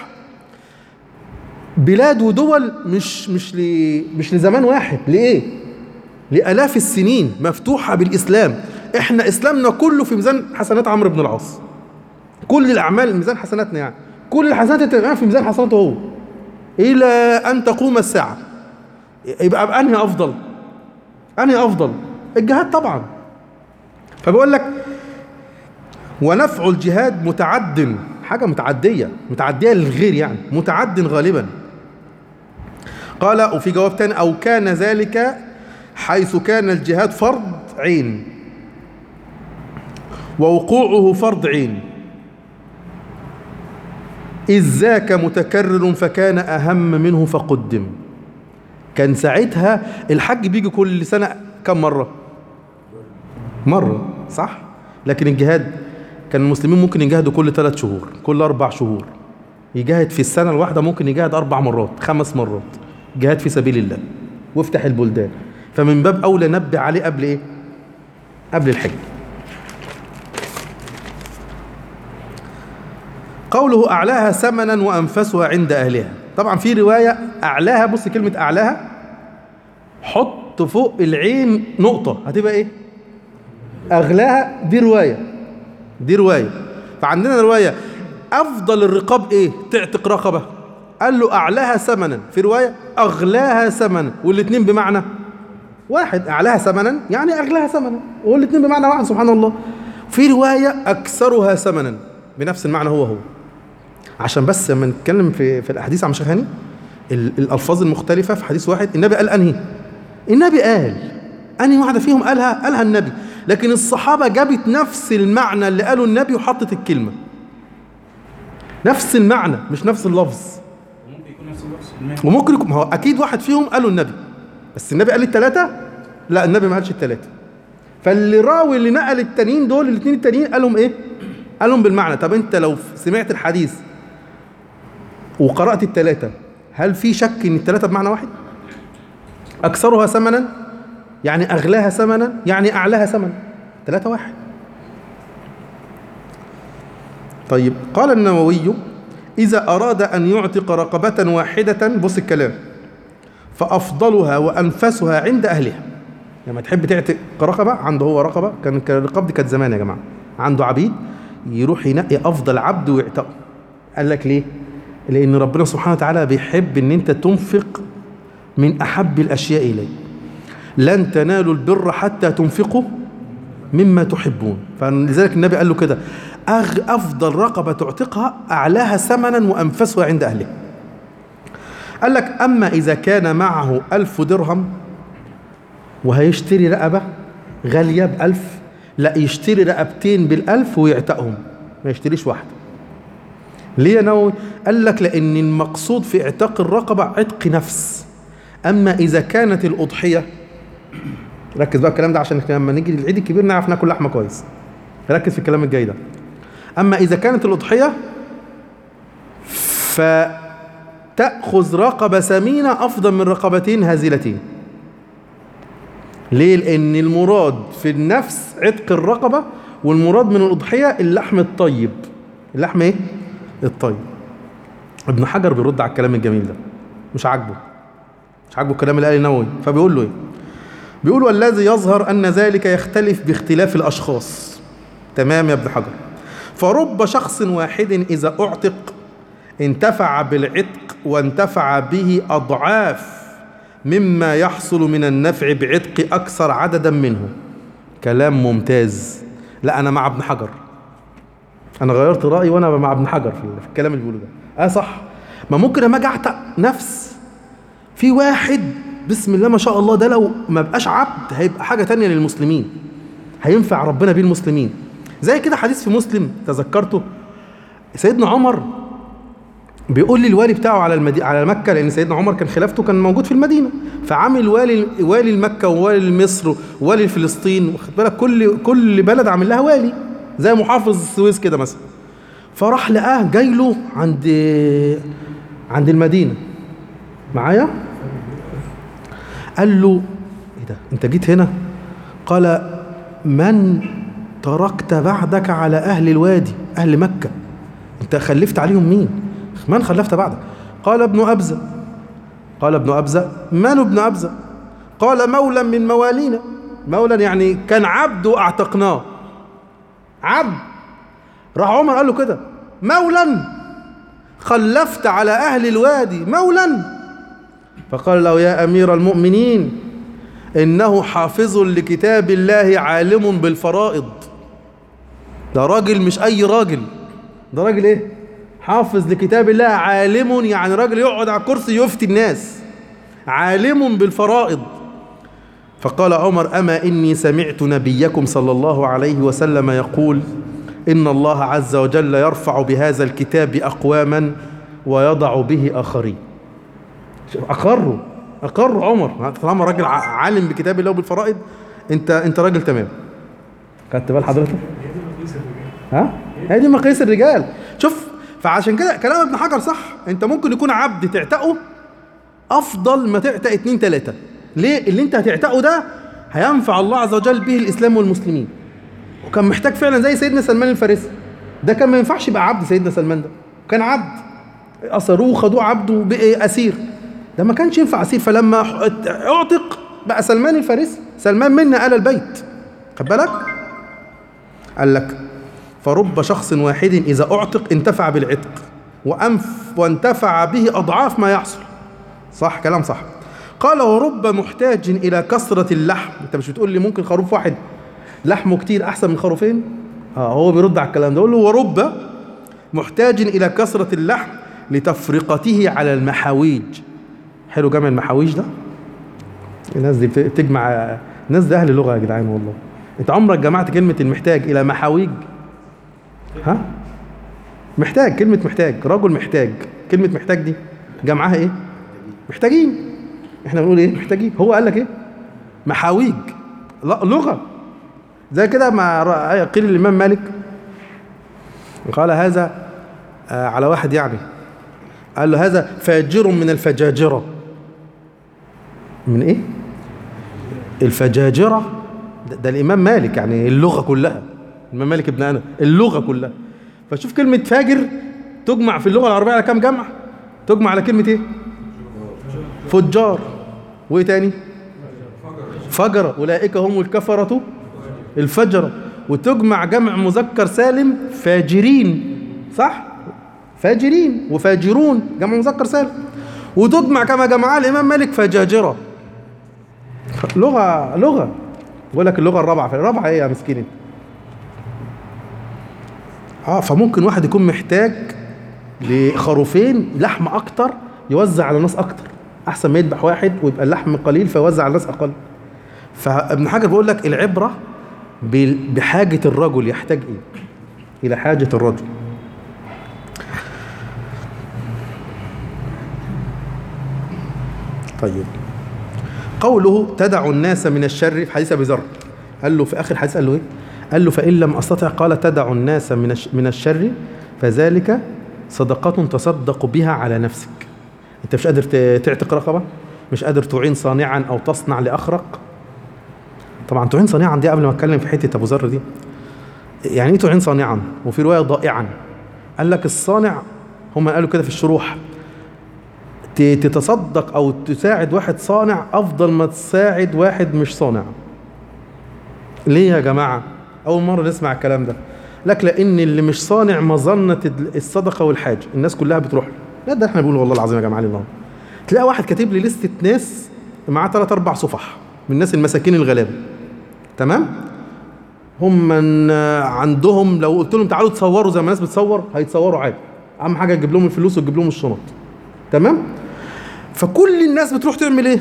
بلاد ودول مش مش ل... مش لزمان واحد لايه لالاف السنين مفتوحه بالاسلام احنا اسلامنا كله في ميزان حسنات عمرو بن العاص كل الاعمال ميزان حسناتنا يعني كل الحسنات اللي بتعملها في ميزان حسناته هو الى ان تقوم الساعه يبقى بأنهي افضل انهي افضل الجهاد طبعا فبقول لك ونفع الجهاد متعد حاجه متعديه متعديه للغير يعني متعد غالبا قال وفي جواب تاني او كان ذلك حيث كان الجهاد فرض عين ووقوعه فرض عين إذ ذاك متكرر فكان أهم منه فقدم كان ساعتها الحج بيجي كل سنة كم مرة مرة صح لكن الجهاد كان المسلمين ممكن يجاهدوا كل ثلاث شهور كل أربع شهور يجاهد في السنة الواحدة ممكن يجاهد أربع مرات خمس مرات جهاد في سبيل الله وافتح البلدان فمن باب أولى نبه عليه قبل إيه قبل الحج قوله أعلاها ثمنا وأنفسها عند أهلها طبعا في رواية أعلاها بص كلمة أعلاها حط فوق العين نقطة هتبقى إيه أغلاها دي رواية دي رواية فعندنا رواية أفضل الرقاب إيه تعتق رقبة قال له أعلاها ثمنا في رواية أغلاها ثمنا والاتنين بمعنى واحد أعلاها ثمنا يعني أغلاها ثمنا والاتنين بمعنى واحد سبحان الله في رواية أكثرها ثمنا بنفس المعنى هو هو عشان بس لما نتكلم في في الاحاديث عن شيخ هاني ال- الالفاظ المختلفه في حديث واحد النبي قال انهي النبي قال انهي واحده فيهم قالها قالها النبي لكن الصحابه جابت نفس المعنى اللي قاله النبي وحطت الكلمه نفس المعنى مش نفس اللفظ ممكن يكون نفس اللفظ وممكن يكون ما هو اكيد واحد فيهم قاله النبي بس النبي قال الثلاثه لا النبي ما قالش الثلاثه فاللي راوي اللي نقل التانيين دول الاثنين التانيين قالهم ايه قالهم بالمعنى طب انت لو سمعت الحديث وقرات الثلاثه هل في شك ان الثلاثه بمعنى واحد اكثرها ثمنا يعني اغلاها ثمنا يعني اعلاها ثمنا ثلاثه واحد طيب قال النووي إذا أراد أن يعتق رقبة واحدة بص الكلام فأفضلها وأنفسها عند أهلها لما تحب تعتق رقبة عنده هو رقبة كان كان الرقاب دي كانت زمان يا جماعة عنده عبيد يروح ينقي أفضل عبد ويعتقه قال لك ليه؟ لأن ربنا سبحانه وتعالى بيحب إن أنت تنفق من أحب الأشياء إليه لن تنالوا البر حتى تنفقوا مما تحبون فلذلك النبي قال له كده أغ أفضل رقبة تعتقها أعلاها ثمنا وأنفسها عند أهلها قال لك أما إذا كان معه ألف درهم وهيشتري رقبة غالية بألف لا يشتري رقبتين بالألف ويعتقهم ما يشتريش واحدة ليه يا نووي؟ قال لك لأن المقصود في اعتاق الرقبة عتق نفس أما إذا كانت الأضحية ركز بقى الكلام ده عشان لما نيجي للعيد الكبير نعرف ناكل لحمه كويس ركز في الكلام الجاي ده اما اذا كانت الاضحيه فتاخذ رقبه ثمينه افضل من رقبتين هازلتين ليه لان المراد في النفس عتق الرقبه والمراد من الاضحيه اللحم الطيب اللحم ايه الطيب ابن حجر بيرد على الكلام الجميل ده مش عاجبه مش عاجبه الكلام اللي قال النووي فبيقول له ايه بيقول والذي يظهر أن ذلك يختلف باختلاف الأشخاص تمام يا ابن حجر فرب شخص واحد إذا أعتق انتفع بالعتق وانتفع به أضعاف مما يحصل من النفع بعتق أكثر عددا منه كلام ممتاز لا أنا مع ابن حجر أنا غيرت رأيي وأنا مع ابن حجر في في الكلام اللي بيقوله ده آه صح ما ممكن أما أجي أعتق نفس في واحد بسم الله ما شاء الله ده لو ما بقاش عبد هيبقى حاجة تانية للمسلمين هينفع ربنا بيه المسلمين زي كده حديث في مسلم تذكرته سيدنا عمر بيقول لي الوالي بتاعه على المدي... على مكة لأن سيدنا عمر كان خلافته كان موجود في المدينة فعامل والي والي المكة ووالي مصر ووالي فلسطين واخد بالك كل كل بلد عامل لها والي زي محافظ السويس كده مثلا فراح لقاه جاي له عند عند المدينة معايا؟ قال له ايه ده انت جيت هنا قال من تركت بعدك على اهل الوادي اهل مكه انت خلفت عليهم مين من خلفت بعدك قال ابن ابزه قال ابن ابزه من ابن ابزه قال مولى من موالينا مولى يعني كان عبد واعتقناه عبد راح عمر قال له كده مولا خلفت على أهل الوادي مولا فقال له يا أمير المؤمنين إنه حافظ لكتاب الله عالم بالفرائض ده راجل مش أي راجل ده راجل إيه حافظ لكتاب الله عالم يعني راجل يقعد على الكرسي يفتي الناس عالم بالفرائض فقال عمر أما إني سمعت نبيكم صلى الله عليه وسلم يقول إن الله عز وجل يرفع بهذا الكتاب أقواما ويضع به آخرين أقروا أقر عمر طالما راجل ع- عالم بكتاب الله وبالفرائض أنت أنت راجل تمام خدت بال حضرتك؟ هي دي مقياس الرجال ها؟ هي دي مقاييس الرجال شوف فعشان كده كلام ابن حجر صح انت ممكن يكون عبد تعتقه افضل ما تعتق اتنين تلاته ليه اللي انت هتعتقه ده هينفع الله عز وجل به الاسلام والمسلمين وكان محتاج فعلا زي سيدنا سلمان الفارسي ده كان ما ينفعش يبقى عبد سيدنا سلمان ده كان عبد اثروه خدوه عبد وبقي اسير ده ما كانش ينفع اسير فلما اعتق بقى سلمان الفارسي سلمان منا آل البيت خد بالك قال لك فرب شخص واحد إذا أعتق انتفع بالعتق وأنف وانتفع به أضعاف ما يحصل صح كلام صح قال ورب محتاج إلى كثرة اللحم أنت مش بتقول لي ممكن خروف واحد لحمه كتير أحسن من خروفين آه هو بيرد على الكلام ده يقول له ورب محتاج إلى كثرة اللحم لتفرقته على المحاويج حلو جمع المحاويج ده الناس دي بت- بتجمع الناس ده أهل لغة يا جدعان والله أنت عمرك جمعت كلمة المحتاج إلى محاويج ها محتاج كلمة محتاج رجل محتاج كلمة محتاج دي جمعها ايه محتاجين احنا بنقول ايه محتاجين هو قال لك ايه محاويج لا لغة زي كده ما رأى- قيل الإمام مالك قال هذا آه، على واحد يعني قال له هذا فاجر من الفجاجرة من ايه الفجاجرة ده, ده الإمام مالك يعني اللغة كلها الإمام مالك ابن أنا اللغة كلها فشوف كلمة فاجر تجمع في اللغة العربية على كام جمع تجمع على كلمة إيه فجار وإيه تاني فجر أولئك هم الكفرة الفجرة وتجمع جمع مذكر سالم فاجرين صح فاجرين وفاجرون جمع مذكر سالم وتجمع كما جمعها الإمام مالك فجاجرة لغة لغة بقول لك اللغة الرابعة الرابعة ايه يا مسكين انت؟ اه فممكن واحد يكون محتاج لخروفين لحم اكتر يوزع على الناس اكتر احسن ما يذبح واحد ويبقى اللحم قليل فيوزع على الناس اقل فابن حجر بيقول لك العبرة بال- بحاجة الرجل يحتاج ايه الى حاجة الرجل طيب قوله تدع الناس من الشر في حديث ابي ذر قال له في اخر الحديث قال له ايه؟ قال له فان لم استطع قال تدع الناس من الش- من الشر فذلك صدقة تصدق بها على نفسك. انت مش قادر ت- تعتق رقبة؟ مش قادر تعين صانعا او تصنع لاخرق؟ طبعا تعين صانعا دي قبل ما اتكلم في حته ابو ذر دي. يعني ايه تعين صانعا؟ وفي روايه ضائعا. قال لك الصانع هم قالوا كده في الشروح ت- تتصدق او تساعد واحد صانع افضل ما تساعد واحد مش صانع ليه يا جماعه اول مره نسمع الكلام ده لك لان اللي مش صانع مظنه الصدقه والحاجه الناس كلها بتروح له لا ده احنا بنقول والله العظيم يا جماعه لله تلاقي واحد كاتب لي لستة ناس معاه ثلاث اربع صفح من الناس المساكين الغلابه تمام هم من عندهم لو قلت لهم تعالوا تصوروا زي ما الناس بتصور هيتصوروا عادي اهم حاجه تجيب لهم الفلوس وتجيب لهم الشنط تمام فكل الناس بتروح تعمل ايه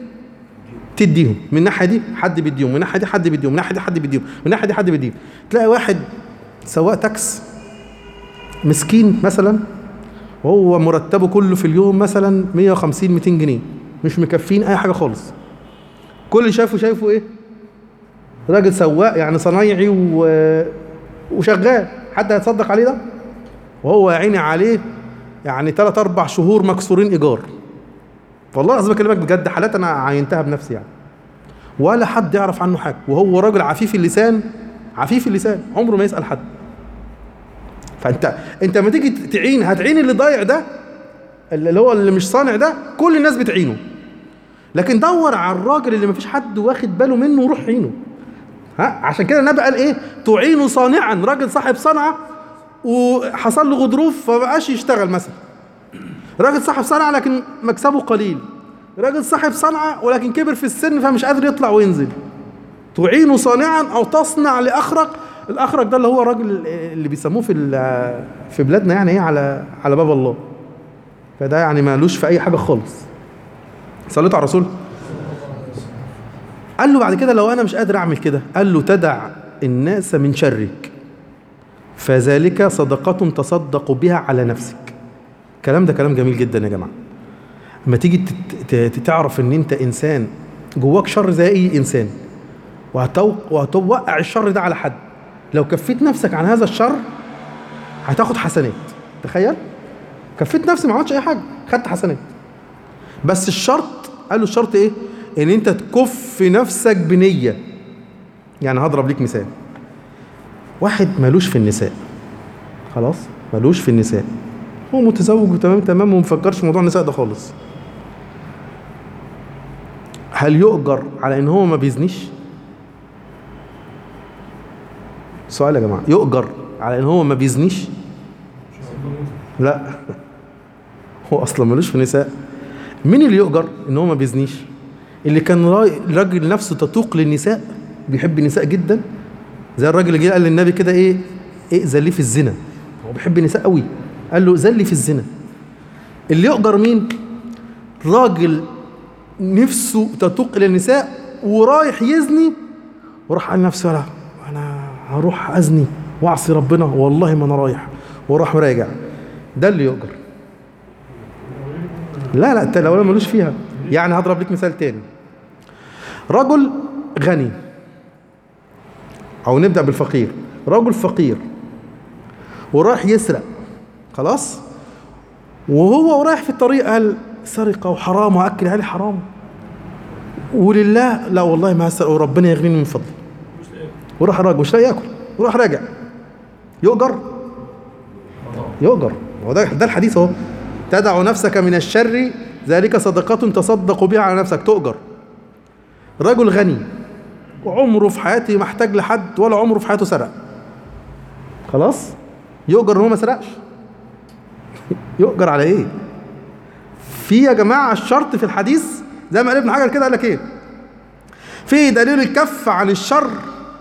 تديهم من الناحيه دي حد بيديهم من الناحيه دي حد بيديهم من الناحيه دي حد بيديهم من الناحيه دي حد بيديهم تلاقي واحد سواق تاكس مسكين مثلا وهو مرتبه كله في اليوم مثلا 150 200 جنيه مش مكفين اي حاجه خالص كل اللي شايفه شايفه ايه راجل سواق يعني صنايعي و... وشغال حد هيتصدق عليه ده وهو يا عيني عليه يعني ثلاث اربع شهور مكسورين ايجار والله العظيم بكلمك بجد حالات انا عينتها بنفسي يعني ولا حد يعرف عنه حاجه وهو راجل عفيف اللسان عفيف اللسان عمره ما يسال حد فانت انت لما تيجي تعين هتعين اللي ضايع ده اللي هو اللي مش صانع ده كل الناس بتعينه لكن دور على الراجل اللي مفيش حد واخد باله منه وروح عينه ها عشان كده النبي قال ايه تعين صانعا راجل صاحب صنعه وحصل له غضروف فبقاش يشتغل مثلا راجل صاحب صنعة لكن مكسبه قليل راجل صاحب صنعة ولكن كبر في السن فمش قادر يطلع وينزل تعين صانعا او تصنع لاخرك الاخرك ده اللي هو الراجل اللي بيسموه في ال- في بلادنا يعني ايه على على باب الله فده يعني مالوش في اي حاجه خالص صليت على الرسول قال له بعد كده لو انا مش قادر اعمل كده قال له تدع الناس من شرك فذلك صدقة تصدق بها على نفسك الكلام ده كلام جميل جدا يا جماعة لما تيجي تت- ت- تعرف ان انت انسان جواك شر زي اي انسان وهتو- وهتوقع الشر ده على حد لو كفيت نفسك عن هذا الشر هتاخد حسنات تخيل كفيت نفسي ما عملتش اي حاجه خدت حسنات بس الشرط قال له الشرط ايه ان انت تكف نفسك بنيه يعني هضرب ليك مثال واحد مالوش في النساء خلاص مالوش في النساء هو متزوج وتمام تمام ومفكرش في موضوع النساء ده خالص هل يؤجر على ان هو ما بيزنيش سؤال يا جماعه يؤجر على ان هو ما بيزنيش لا هو اصلا ملوش في النساء مين اللي يؤجر ان هو ما بيزنيش اللي كان راي- راجل نفسه تتوق للنساء بيحب النساء جدا زي الراجل اللي جه قال للنبي كده ايه ائذن لي في الزنا هو بيحب النساء قوي قال له ائذن لي في الزنا اللي يؤجر مين راجل نفسه تتوق الى النساء ورايح يزني وراح قال نفسه لا انا هروح ازني واعصي ربنا والله ما انا رايح وراح راجع ده اللي يؤجر لا لا الت- الاولاني ملوش فيها يعني هضرب لك مثال تاني رجل غني او نبدا بالفقير رجل فقير وراح يسرق خلاص وهو رايح في الطريق قال سرقه وحرام واكل عيالي حرام ولله لا والله ما هسرق وربنا يغنيني من فضله وراح راجع مش لاقي ياكل وراح راجع يؤجر يؤجر هو ده ده الحديث اهو تدع نفسك من الشر ذلك صدقة تصدق بها على نفسك تؤجر رجل غني وعمره في حياته ما احتاج لحد ولا عمره في حياته سرق خلاص يؤجر ان هو ما سرقش يؤجر على ايه في يا جماعه الشرط في الحديث زي ما قال ابن حجر كده قال لك ايه في دليل الكف عن الشر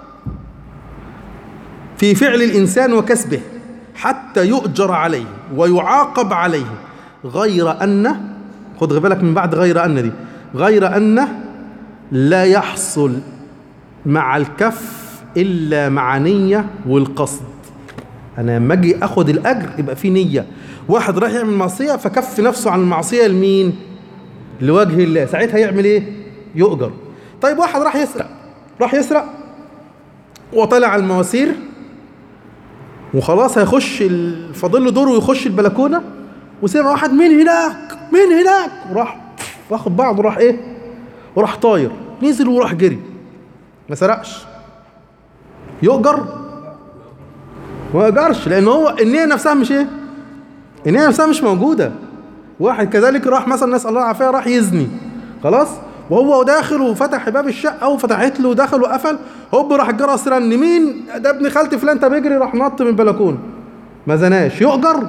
في فعل الانسان وكسبه حتى يؤجر عليه ويعاقب عليه غير ان خد بالك من بعد غير ان دي غير ان لا يحصل مع الكف الا مع نيه والقصد انا لما اجي اخد الاجر يبقى في نيه واحد رايح يعمل معصيه فكف نفسه عن المعصيه لمين لوجه الله ساعتها يعمل ايه يؤجر طيب واحد راح يسرق راح يسرق وطلع على المواسير وخلاص هيخش ال- فاضل له دور ويخش البلكونه وسمع واحد مين هناك مين هناك وراح واخد بعضه وراح ايه وراح طاير نزل وراح جري ما سرقش يؤجر ما يؤجرش لان هو النيه نفسها مش ايه النيه نفسها مش موجوده واحد كذلك راح مثلا نسال الله العافيه راح يزني خلاص وهو داخل وفتح باب الشقه وفتحت له ودخل وقفل هوب راح الجرس رن مين ده ابن خالتي فلان ده بيجري راح نط من البلكونه ما زناش يؤجر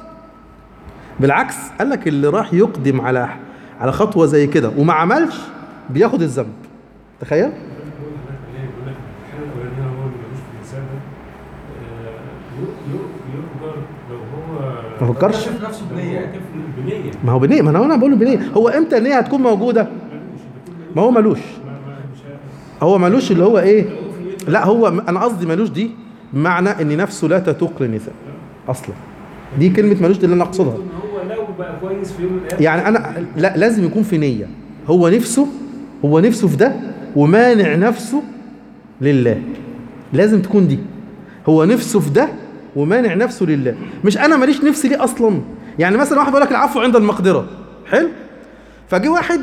بالعكس قال لك اللي راح يقدم على على خطوه زي كده وما عملش بياخد الذنب تخيل بيقول لك الحاله الاولانيه هو اللي ملوش في النساء ده آه، يؤ- يؤ- يؤجر لو هو ما فكرش كشف نفسه لو بنية هو يعني. كف بنيه ما هو بنيه ما انا انا بقول له بنيه هو امتى النيه هتكون موجوده ملوش بيكون ما هو ملوش ما ما مش عارف. هو ملوش اللي هو ايه لو هو في نيته لا هو انا قصدي ملوش دي بمعنى ان نفسه لا تتوق للنساء اصلا دي كلمه ملوش دي اللي انا اقصدها ان هو لو بقى كويس في يوم من الايام يعني انا لا لازم يكون في نيه هو نفسه هو نفسه في ده ومانع نفسه لله لازم تكون دي هو نفسه في ده ومانع نفسه لله مش انا ماليش نفسي ليه اصلا يعني مثلا واحد بيقول لك العفو عند المقدره حلو فجي واحد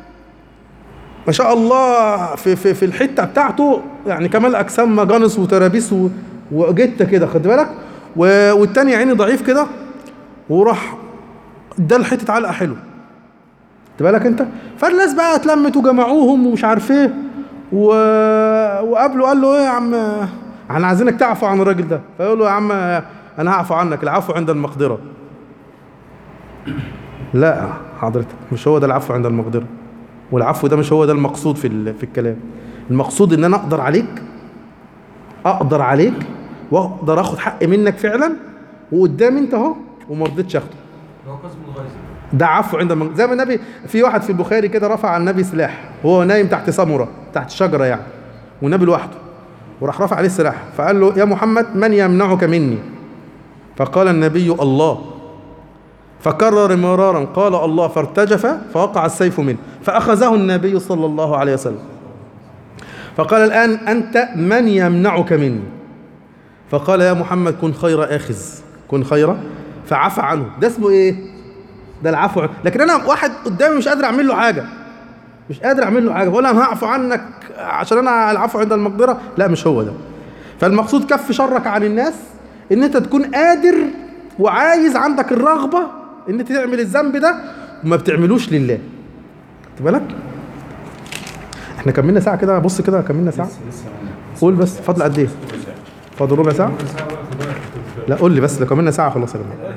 ما شاء الله في في في الحته بتاعته يعني كمال اجسام مجانس وترابيس و- وجته كده خد بالك و- والتاني يا عيني ضعيف كده وراح ده الحته علقه حلو خد بالك انت فالناس بقى اتلمت وجمعوهم ومش عارف ايه و... وقابله قال له ايه يا عم احنا عايزينك تعفو عن الراجل ده فيقول له يا عم انا هعفو عنك العفو عند المقدره لا حضرتك مش هو ده العفو عند المقدرة والعفو ده مش هو ده المقصود في ال- في الكلام المقصود ان انا اقدر عليك اقدر عليك واقدر اخد حق منك فعلا وقدامي انت اهو وما رضيتش اخده هو قسم الغيظ ده عفو عند المقدرة زي ما النبي في واحد في البخاري كده رفع على النبي سلاح وهو نايم تحت سمرة تحت شجرة يعني والنبي لوحده وراح رفع عليه السلاح فقال له يا محمد من يمنعك مني فقال النبي الله فكرر مرارا قال الله فارتجف فوقع السيف منه فأخذه النبي صلى الله عليه وسلم فقال الآن أنت من يمنعك مني فقال يا محمد كن خير آخذ كن خير فعفى عنه ده اسمه إيه ده العفو عنه. لكن أنا واحد قدامي مش قادر أعمل له حاجة مش قادر أعمل له حاجة بقول أنا هعفو عنك عشان أنا العفو عند المقدرة لا مش هو ده فالمقصود كف شرك عن الناس ان انت تكون قادر وعايز عندك الرغبه ان انت تعمل الذنب ده وما بتعملوش لله خد بالك احنا كملنا ساعه كده بص كده كملنا ساعه لسه لسه قول بس فاضل قد ايه فاضل ربع ساعه ربع ساعة وقت بقى كنت لا قول لي بس لو كملنا ساعه خلاص يا جماعه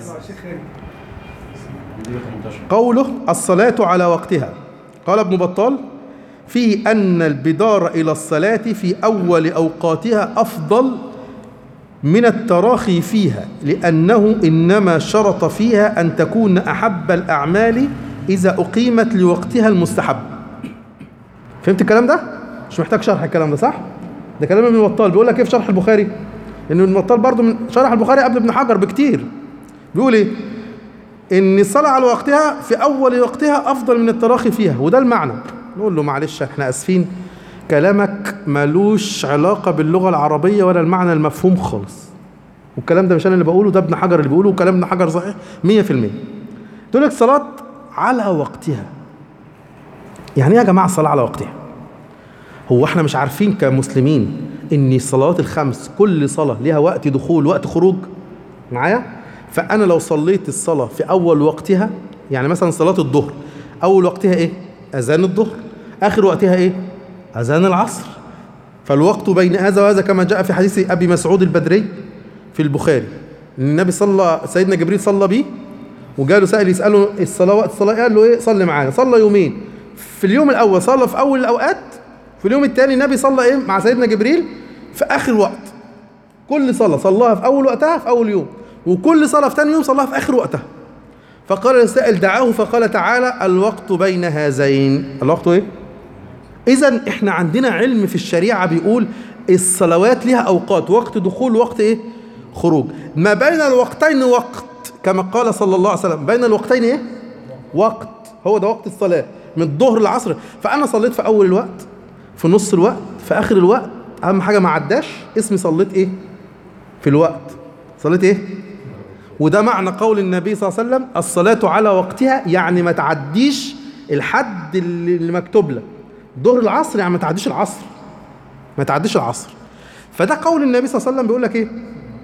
دي 18 قوله الصلاة على وقتها قال ابن بطال في أن البدار إلى الصلاة في أول أوقاتها أفضل من التراخي فيها لأنه إنما شرط فيها أن تكون أحب الأعمال إذا أقيمت لوقتها المستحب فهمت الكلام ده؟ مش محتاج شرح الكلام ده صح؟ ده كلام ابن بطال بيقول لك ايه في شرح البخاري؟ لأن ابن بطال برضه من شرح البخاري قبل ابن حجر بكتير بيقول ايه؟ ان الصلاه على وقتها في اول وقتها افضل من التراخي فيها وده المعنى نقول له معلش احنا اسفين كلامك ملوش علاقه باللغه العربيه ولا المعنى المفهوم خالص والكلام ده مش انا اللي بقوله ده ابن حجر اللي بيقوله وكلام ابن حجر صحيح 100% تقول لك صلاه على وقتها يعني ايه يا جماعه الصلاه على وقتها هو احنا مش عارفين كمسلمين ان الصلوات الخمس كل صلاه ليها وقت دخول وقت خروج معايا فانا لو صليت الصلاه في اول وقتها يعني مثلا صلاه الظهر اول وقتها ايه اذان الظهر اخر وقتها ايه اذان العصر فالوقت بين هذا وهذا كما جاء في حديث ابي مسعود البدري في البخاري إن النبي صلى سيدنا جبريل صلى بيه وجاله سائل يساله الصلاه وقت الصلاه قال له ايه صلي معانا صلى يومين في اليوم الاول صلى في اول الاوقات في اليوم الثاني النبي صلى ايه مع سيدنا جبريل في اخر وقت كل صلاة صلاها في أول وقتها في أول يوم وكل صلاة في ثاني يوم صلاها في آخر وقتها فقال السائل دعاه فقال تعالى الوقت بين هذين الوقت إيه؟ إذا إحنا عندنا علم في الشريعة بيقول الصلوات لها أوقات وقت دخول وقت إيه؟ خروج ما بين الوقتين وقت كما قال صلى الله عليه وسلم بين الوقتين إيه؟ وقت هو ده وقت الصلاة من الظهر للعصر فأنا صليت في أول الوقت في نص الوقت في آخر الوقت أهم حاجة ما عداش اسمي صليت إيه؟ في الوقت صليت ايه وده معنى قول النبي صلى الله عليه وسلم الصلاة على وقتها يعني ما تعديش الحد اللي اللي مكتوب لك ظهر العصر يعني ما تعديش العصر ما تعديش العصر فده قول النبي صلى الله عليه وسلم بيقول لك ايه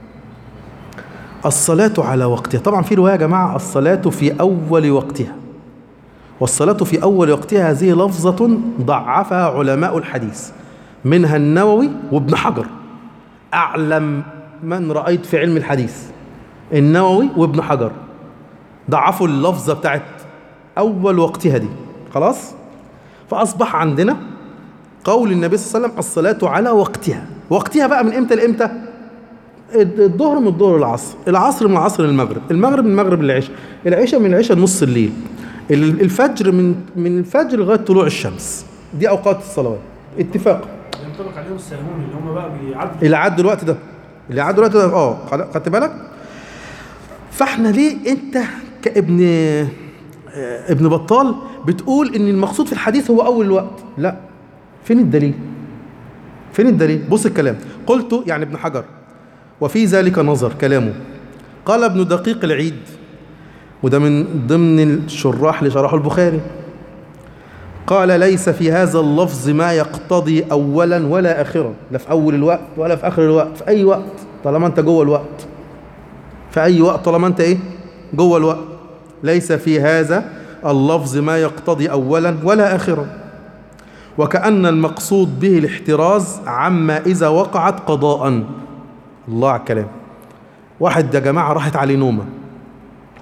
الصلاة على وقتها طبعا في رواية يا جماعة الصلاة في أول وقتها والصلاة في أول وقتها هذه لفظة ضعفها علماء الحديث منها النووي وابن حجر أعلم من رأيت في علم الحديث النووي وابن حجر ضعفوا اللفظة بتاعت أول وقتها دي خلاص فأصبح عندنا قول النبي صلى الله عليه وسلم الصلاة على وقتها وقتها بقى من إمتى لإمتى الظهر من الظهر للعصر العصر من العصر للمغرب المغرب من المغرب للعشاء العشاء من العشاء لنص الليل ال- الفجر من من الفجر لغاية طلوع الشمس دي أوقات الصلوات اتفاقا ينطبق عليهم الساهون اللي هم بقى بيعدوا اللي عدوا الوقت ده اللي عدوا الوقت ده اه خلاص، خدت بالك فاحنا ليه انت كابن آه، ابن بطال بتقول ان المقصود في الحديث هو اول الوقت لا فين الدليل فين الدليل بص الكلام قلت يعني ابن حجر وفي ذلك نظر كلامه قال ابن دقيق العيد وده من ضمن الشراح اللي شرحوا البخاري قال ليس في هذا اللفظ ما يقتضي اولا ولا اخرا لا في اول الوقت ولا في اخر الوقت في اي وقت طالما انت جوه الوقت في اي وقت طالما انت ايه جوه الوقت ليس في هذا اللفظ ما يقتضي اولا ولا اخرا وكأن المقصود به الاحتراز عما إذا وقعت قضاء الله على الكلام واحد يا جماعة راحت عليه نومة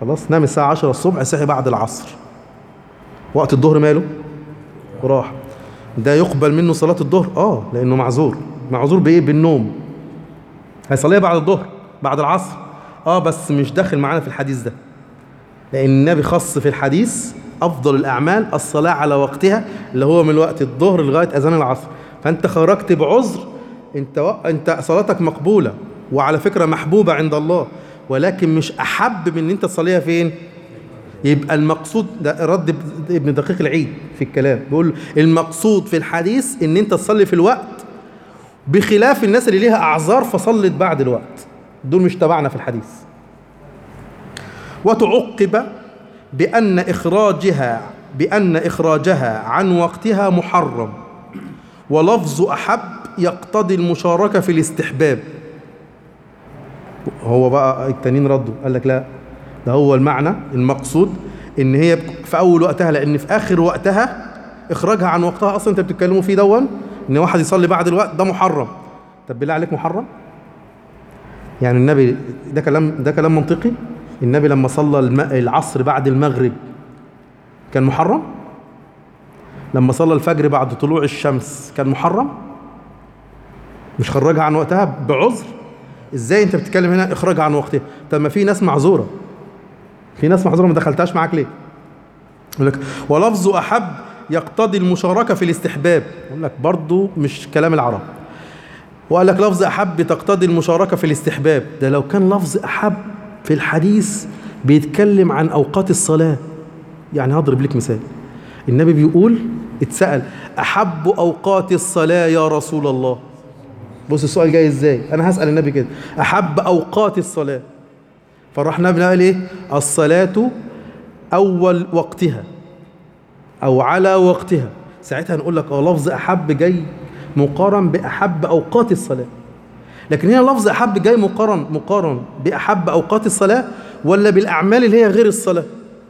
خلاص نام الساعة 10 الصبح صحي بعد العصر وقت الظهر ماله راح ده يقبل منه صلاة الظهر اه لأنه معذور معذور بإيه بالنوم هيصليها بعد الظهر بعد العصر اه بس مش داخل معانا في الحديث ده لأن النبي خص في الحديث أفضل الأعمال الصلاة على وقتها اللي هو من وقت الظهر لغاية أذان العصر فأنت خرجت بعذر أنت و... أنت صلاتك مقبولة وعلى فكرة محبوبة عند الله ولكن مش أحب من أن أنت تصليها فين؟ يبقى المقصود ده رد ابن دقيق العيد في الكلام بيقول المقصود في الحديث ان انت تصلي في الوقت بخلاف الناس اللي ليها اعذار فصلت بعد الوقت دول مش تبعنا في الحديث وتعقب بان اخراجها بان اخراجها عن وقتها محرم ولفظ احب يقتضي المشاركه في الاستحباب هو بقى التانيين ردوا قال لك لا ده هو المعنى المقصود ان هي في اول وقتها لان في اخر وقتها اخراجها عن وقتها اصلا انت بتتكلموا فيه دون ان واحد يصلي بعد الوقت ده محرم طب بالله عليك محرم يعني النبي ده كلام ده كلام منطقي النبي لما صلى الم- العصر بعد المغرب كان محرم لما صلى الفجر بعد طلوع الشمس كان محرم مش خرجها عن وقتها بعذر ازاي انت بتتكلم هنا اخراجها عن وقتها طب ما في ناس معذوره في ناس معذوره ما دخلتهاش معاك ليه يقول لك ولفظ احب يقتضي المشاركه في الاستحباب يقول لك برضو مش كلام العرب وقال لك لفظ احب تقتضي المشاركه في الاستحباب ده لو كان لفظ احب في الحديث بيتكلم عن اوقات الصلاه يعني هضرب لك مثال النبي بيقول اتسال احب اوقات الصلاه يا رسول الله بص السؤال جاي ازاي انا هسال النبي كده احب اوقات الصلاه فراح النبي قال ايه الصلاه اول وقتها او على وقتها ساعتها نقول لك اه لفظ احب جاي مقارن باحب اوقات الصلاه لكن هنا لفظ احب جاي مقارن مقارن باحب اوقات الصلاه ولا بالاعمال اللي هي غير الصلاه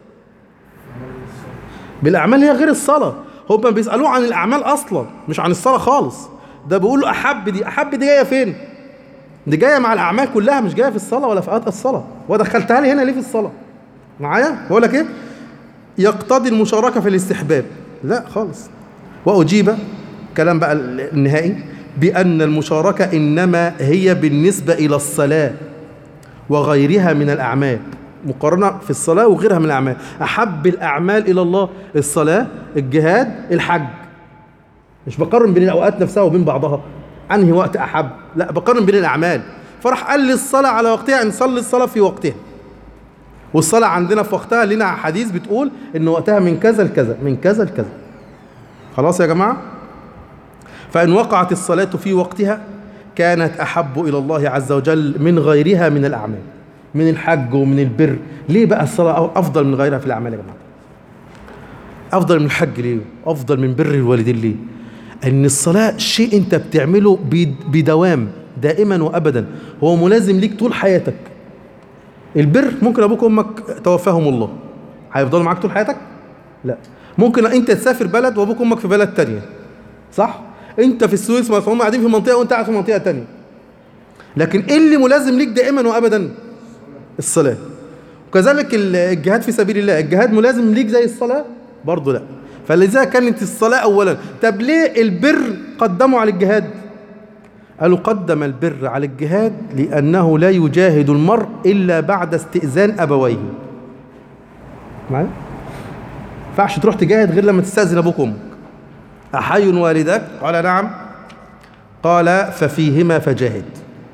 بالاعمال اللي هي غير الصلاه هم بيسالوه عن الاعمال اصلا مش عن الصلاه خالص ده بيقول له احب دي احب دي جايه فين دي جايه مع الاعمال كلها مش جايه في الصلاه ولا في اوقات الصلاه ودخلتها لي هنا ليه في الصلاه معايا بقول لك ايه يقتضي المشاركه في الاستحباب لا خالص واجيب كلام بقى النهائي بان المشاركه انما هي بالنسبه الى الصلاه وغيرها من الاعمال مقارنه في الصلاه وغيرها من الاعمال احب الاعمال الى الله الصلاه الجهاد الحج مش بقارن بين الاوقات نفسها وبين بعضها انهي وقت احب لا بقارن بين الاعمال فراح قال لي الصلاه على وقتها نصلي الصلاه في وقتها والصلاه عندنا في وقتها لنا حديث بتقول ان وقتها من كذا لكذا من كذا لكذا خلاص يا جماعه فان وقعت الصلاه في وقتها كانت احب الى الله عز وجل من غيرها من الاعمال من الحج ومن البر ليه بقى الصلاه افضل من غيرها في الاعمال يا جماعه افضل من الحج ليه افضل من بر الوالدين ليه ان الصلاه شيء انت بتعمله بد- بدوام دائما وابدا هو ملازم ليك طول حياتك البر ممكن ابوك وامك توفاهم الله هيفضلوا معاك طول حياتك لا ممكن انت تسافر بلد وابوك وامك في بلد تانية صح انت في السويس مثلا هم قاعدين في منطقه وانت قاعد في منطقه تانية لكن ايه اللي ملازم ليك دائما وابدا الصلاه وكذلك ال- الجهاد في سبيل الله الجهاد ملازم ليك زي الصلاه برضه لا فلذا كانت الصلاه اولا طب ليه البر قدموا على الجهاد قالوا قدم البر على الجهاد لأنه لا يجاهد المرء إلا بعد استئذان أبويه معايا؟ ينفعش تروح تجاهد غير لما تستأذن أبوك وأمك أحي والدك؟ قال نعم قال ففيهما فجاهد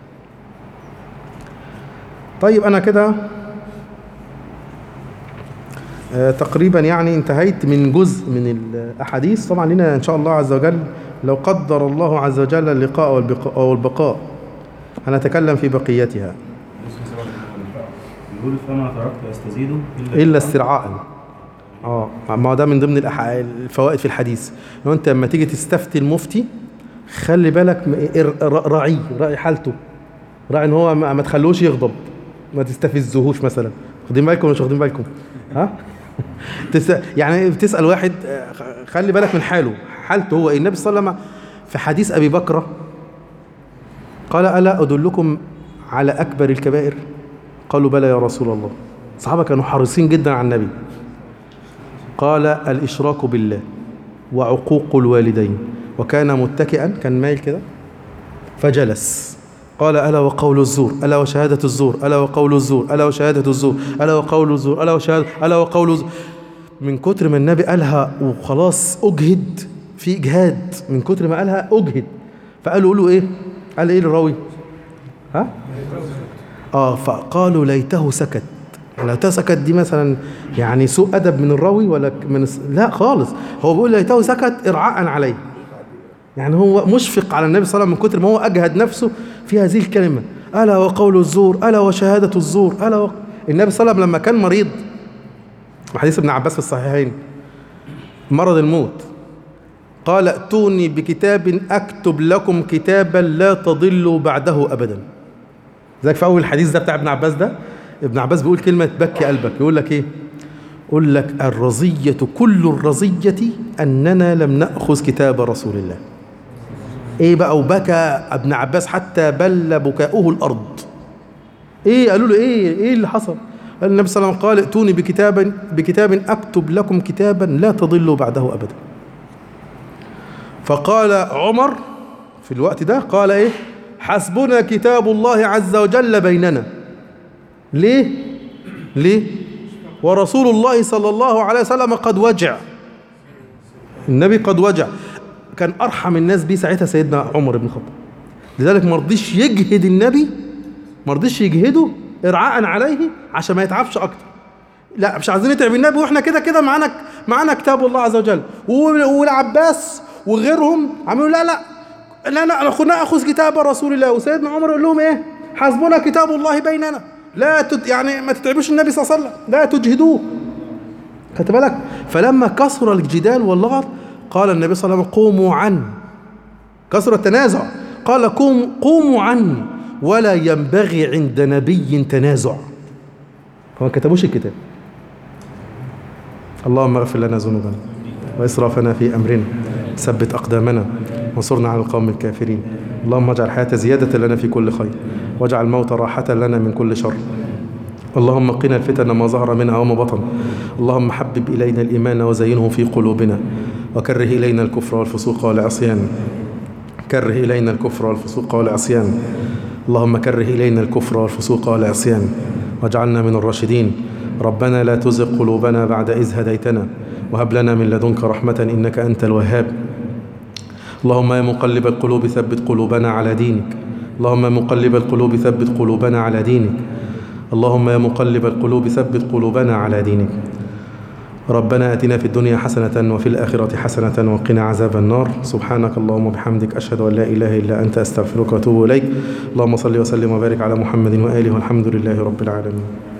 طيب أنا كده آه، تقريبا يعني انتهيت من جزء من الأحاديث طبعا لنا إن شاء الله عز وجل لو قدر الله عز وجل اللقاء والبقاء, والبقاء هنتكلم في بقيتها يقول فما تركت استزيد إلا استرعاء اه ما هو ده من ضمن الأح- الفوائد في الحديث لو انت لما تيجي تستفتي المفتي خلي بالك م- ار- ر- راعيه راعي حالته راعي ان هو ما ما تخلوش يغضب ما تستفزهوش مثلا واخدين بالكم ولا مش واخدين بالكم ها تس... يعني بتسال واحد آه، خ- خلي بالك من حاله حالته هو إيه؟ النبي صلى الله عليه وسلم في حديث ابي بكر قال الا ادلكم على اكبر الكبائر قالوا بلى يا رسول الله الصحابة كانوا حريصين جدا على النبي قال الإشراك بالله وعقوق الوالدين وكان متكئا كان مايل كده فجلس قال ألا وقول الزور ألا وشهادة الزور ألا وقول الزور ألا وشهادة الزور ألا وقول الزور ألا وشهادة ألا وقول الزور من كتر ما النبي قالها وخلاص أجهد في إجهاد من كتر ما قالها أجهد فقالوا له إيه قال إيه للراوي ها آه فقالوا ليته سكت ليته سكت دي مثلا يعني سوء أدب من الراوي ولا من الس... لا خالص هو بيقول ليته سكت إرعاء عليه يعني هو مشفق على النبي صلى الله عليه وسلم من كتر ما هو أجهد نفسه في هذه الكلمة ألا وقول الزور ألا وشهادة الزور ألا و... النبي صلى الله عليه وسلم لما كان مريض وحديث ابن عباس في الصحيحين مرض الموت قال ائتوني بكتاب أكتب لكم كتابا لا تضلوا بعده أبدا ذلك في أول الحديث ده بتاع ابن عباس ده ابن عباس بيقول كلمة تبكي قلبك يقول لك إيه يقول لك الرزية كل الرزية أننا لم نأخذ كتاب رسول الله ايه بقى وبكى ابن عباس حتى بل بكاؤه الارض ايه قالوا له ايه ايه اللي حصل قال النبي صلى الله عليه وسلم قال ائتوني بكتاب بكتاب اكتب لكم كتابا لا تضلوا بعده ابدا فقال عمر في الوقت ده قال ايه حسبنا كتاب الله عز وجل بيننا ليه ليه ورسول الله صلى الله عليه وسلم قد وجع النبي قد وجع كان ارحم الناس بيه ساعتها سيدنا عمر بن الخطاب لذلك ما رضيش يجهد النبي ما رضيش يجهده ارعاء عليه عشان ما يتعبش اكتر لا مش عايزين نتعب النبي واحنا كده كده معانا معانا كتاب الله عز وجل والعباس وغيرهم عملوا لا لا لا لا اخذ ناخذ كتاب رسول الله وسيدنا عمر يقول لهم ايه حسبنا كتاب الله بيننا لا تت يعني ما تتعبوش النبي صلى الله عليه وسلم لا تجهدوه خدت بالك فلما كثر الجدال واللغط قال النبي صلى الله عليه وسلم قوموا عني كثر التنازع قال قوموا قوموا عني ولا ينبغي عند نبي تنازع هو ما كتبوش الكتاب اللهم اغفر لنا ذنوبنا واسرافنا في امرنا ثبت اقدامنا وانصرنا على القوم الكافرين اللهم اجعل الحياه زياده لنا في كل خير واجعل الموت راحه لنا من كل شر اللهم قنا الفتن ما ظهر منها وما بطن اللهم حبب إلينا الإيمان وزينه في قلوبنا وكره إلينا الكفر والفسوق والعصيان كره إلينا الكفر والفسوق والعصيان اللهم كره إلينا الكفر والفسوق والعصيان واجعلنا من الراشدين ربنا لا تزغ قلوبنا بعد إذ هديتنا وهب لنا من لدنك رحمة إنك أنت الوهاب اللهم يا مقلب القلوب ثبت قلوبنا على دينك اللهم يا مقلب القلوب ثبت قلوبنا على دينك اللهم يا مقلب القلوب ثبت قلوبنا على دينك ربنا اتنا في الدنيا حسنه وفي الاخره حسنه وقنا عذاب النار سبحانك اللهم وبحمدك اشهد ان لا اله الا انت استغفرك واتوب اليك اللهم صل وسلم وبارك على محمد واله والحمد لله رب العالمين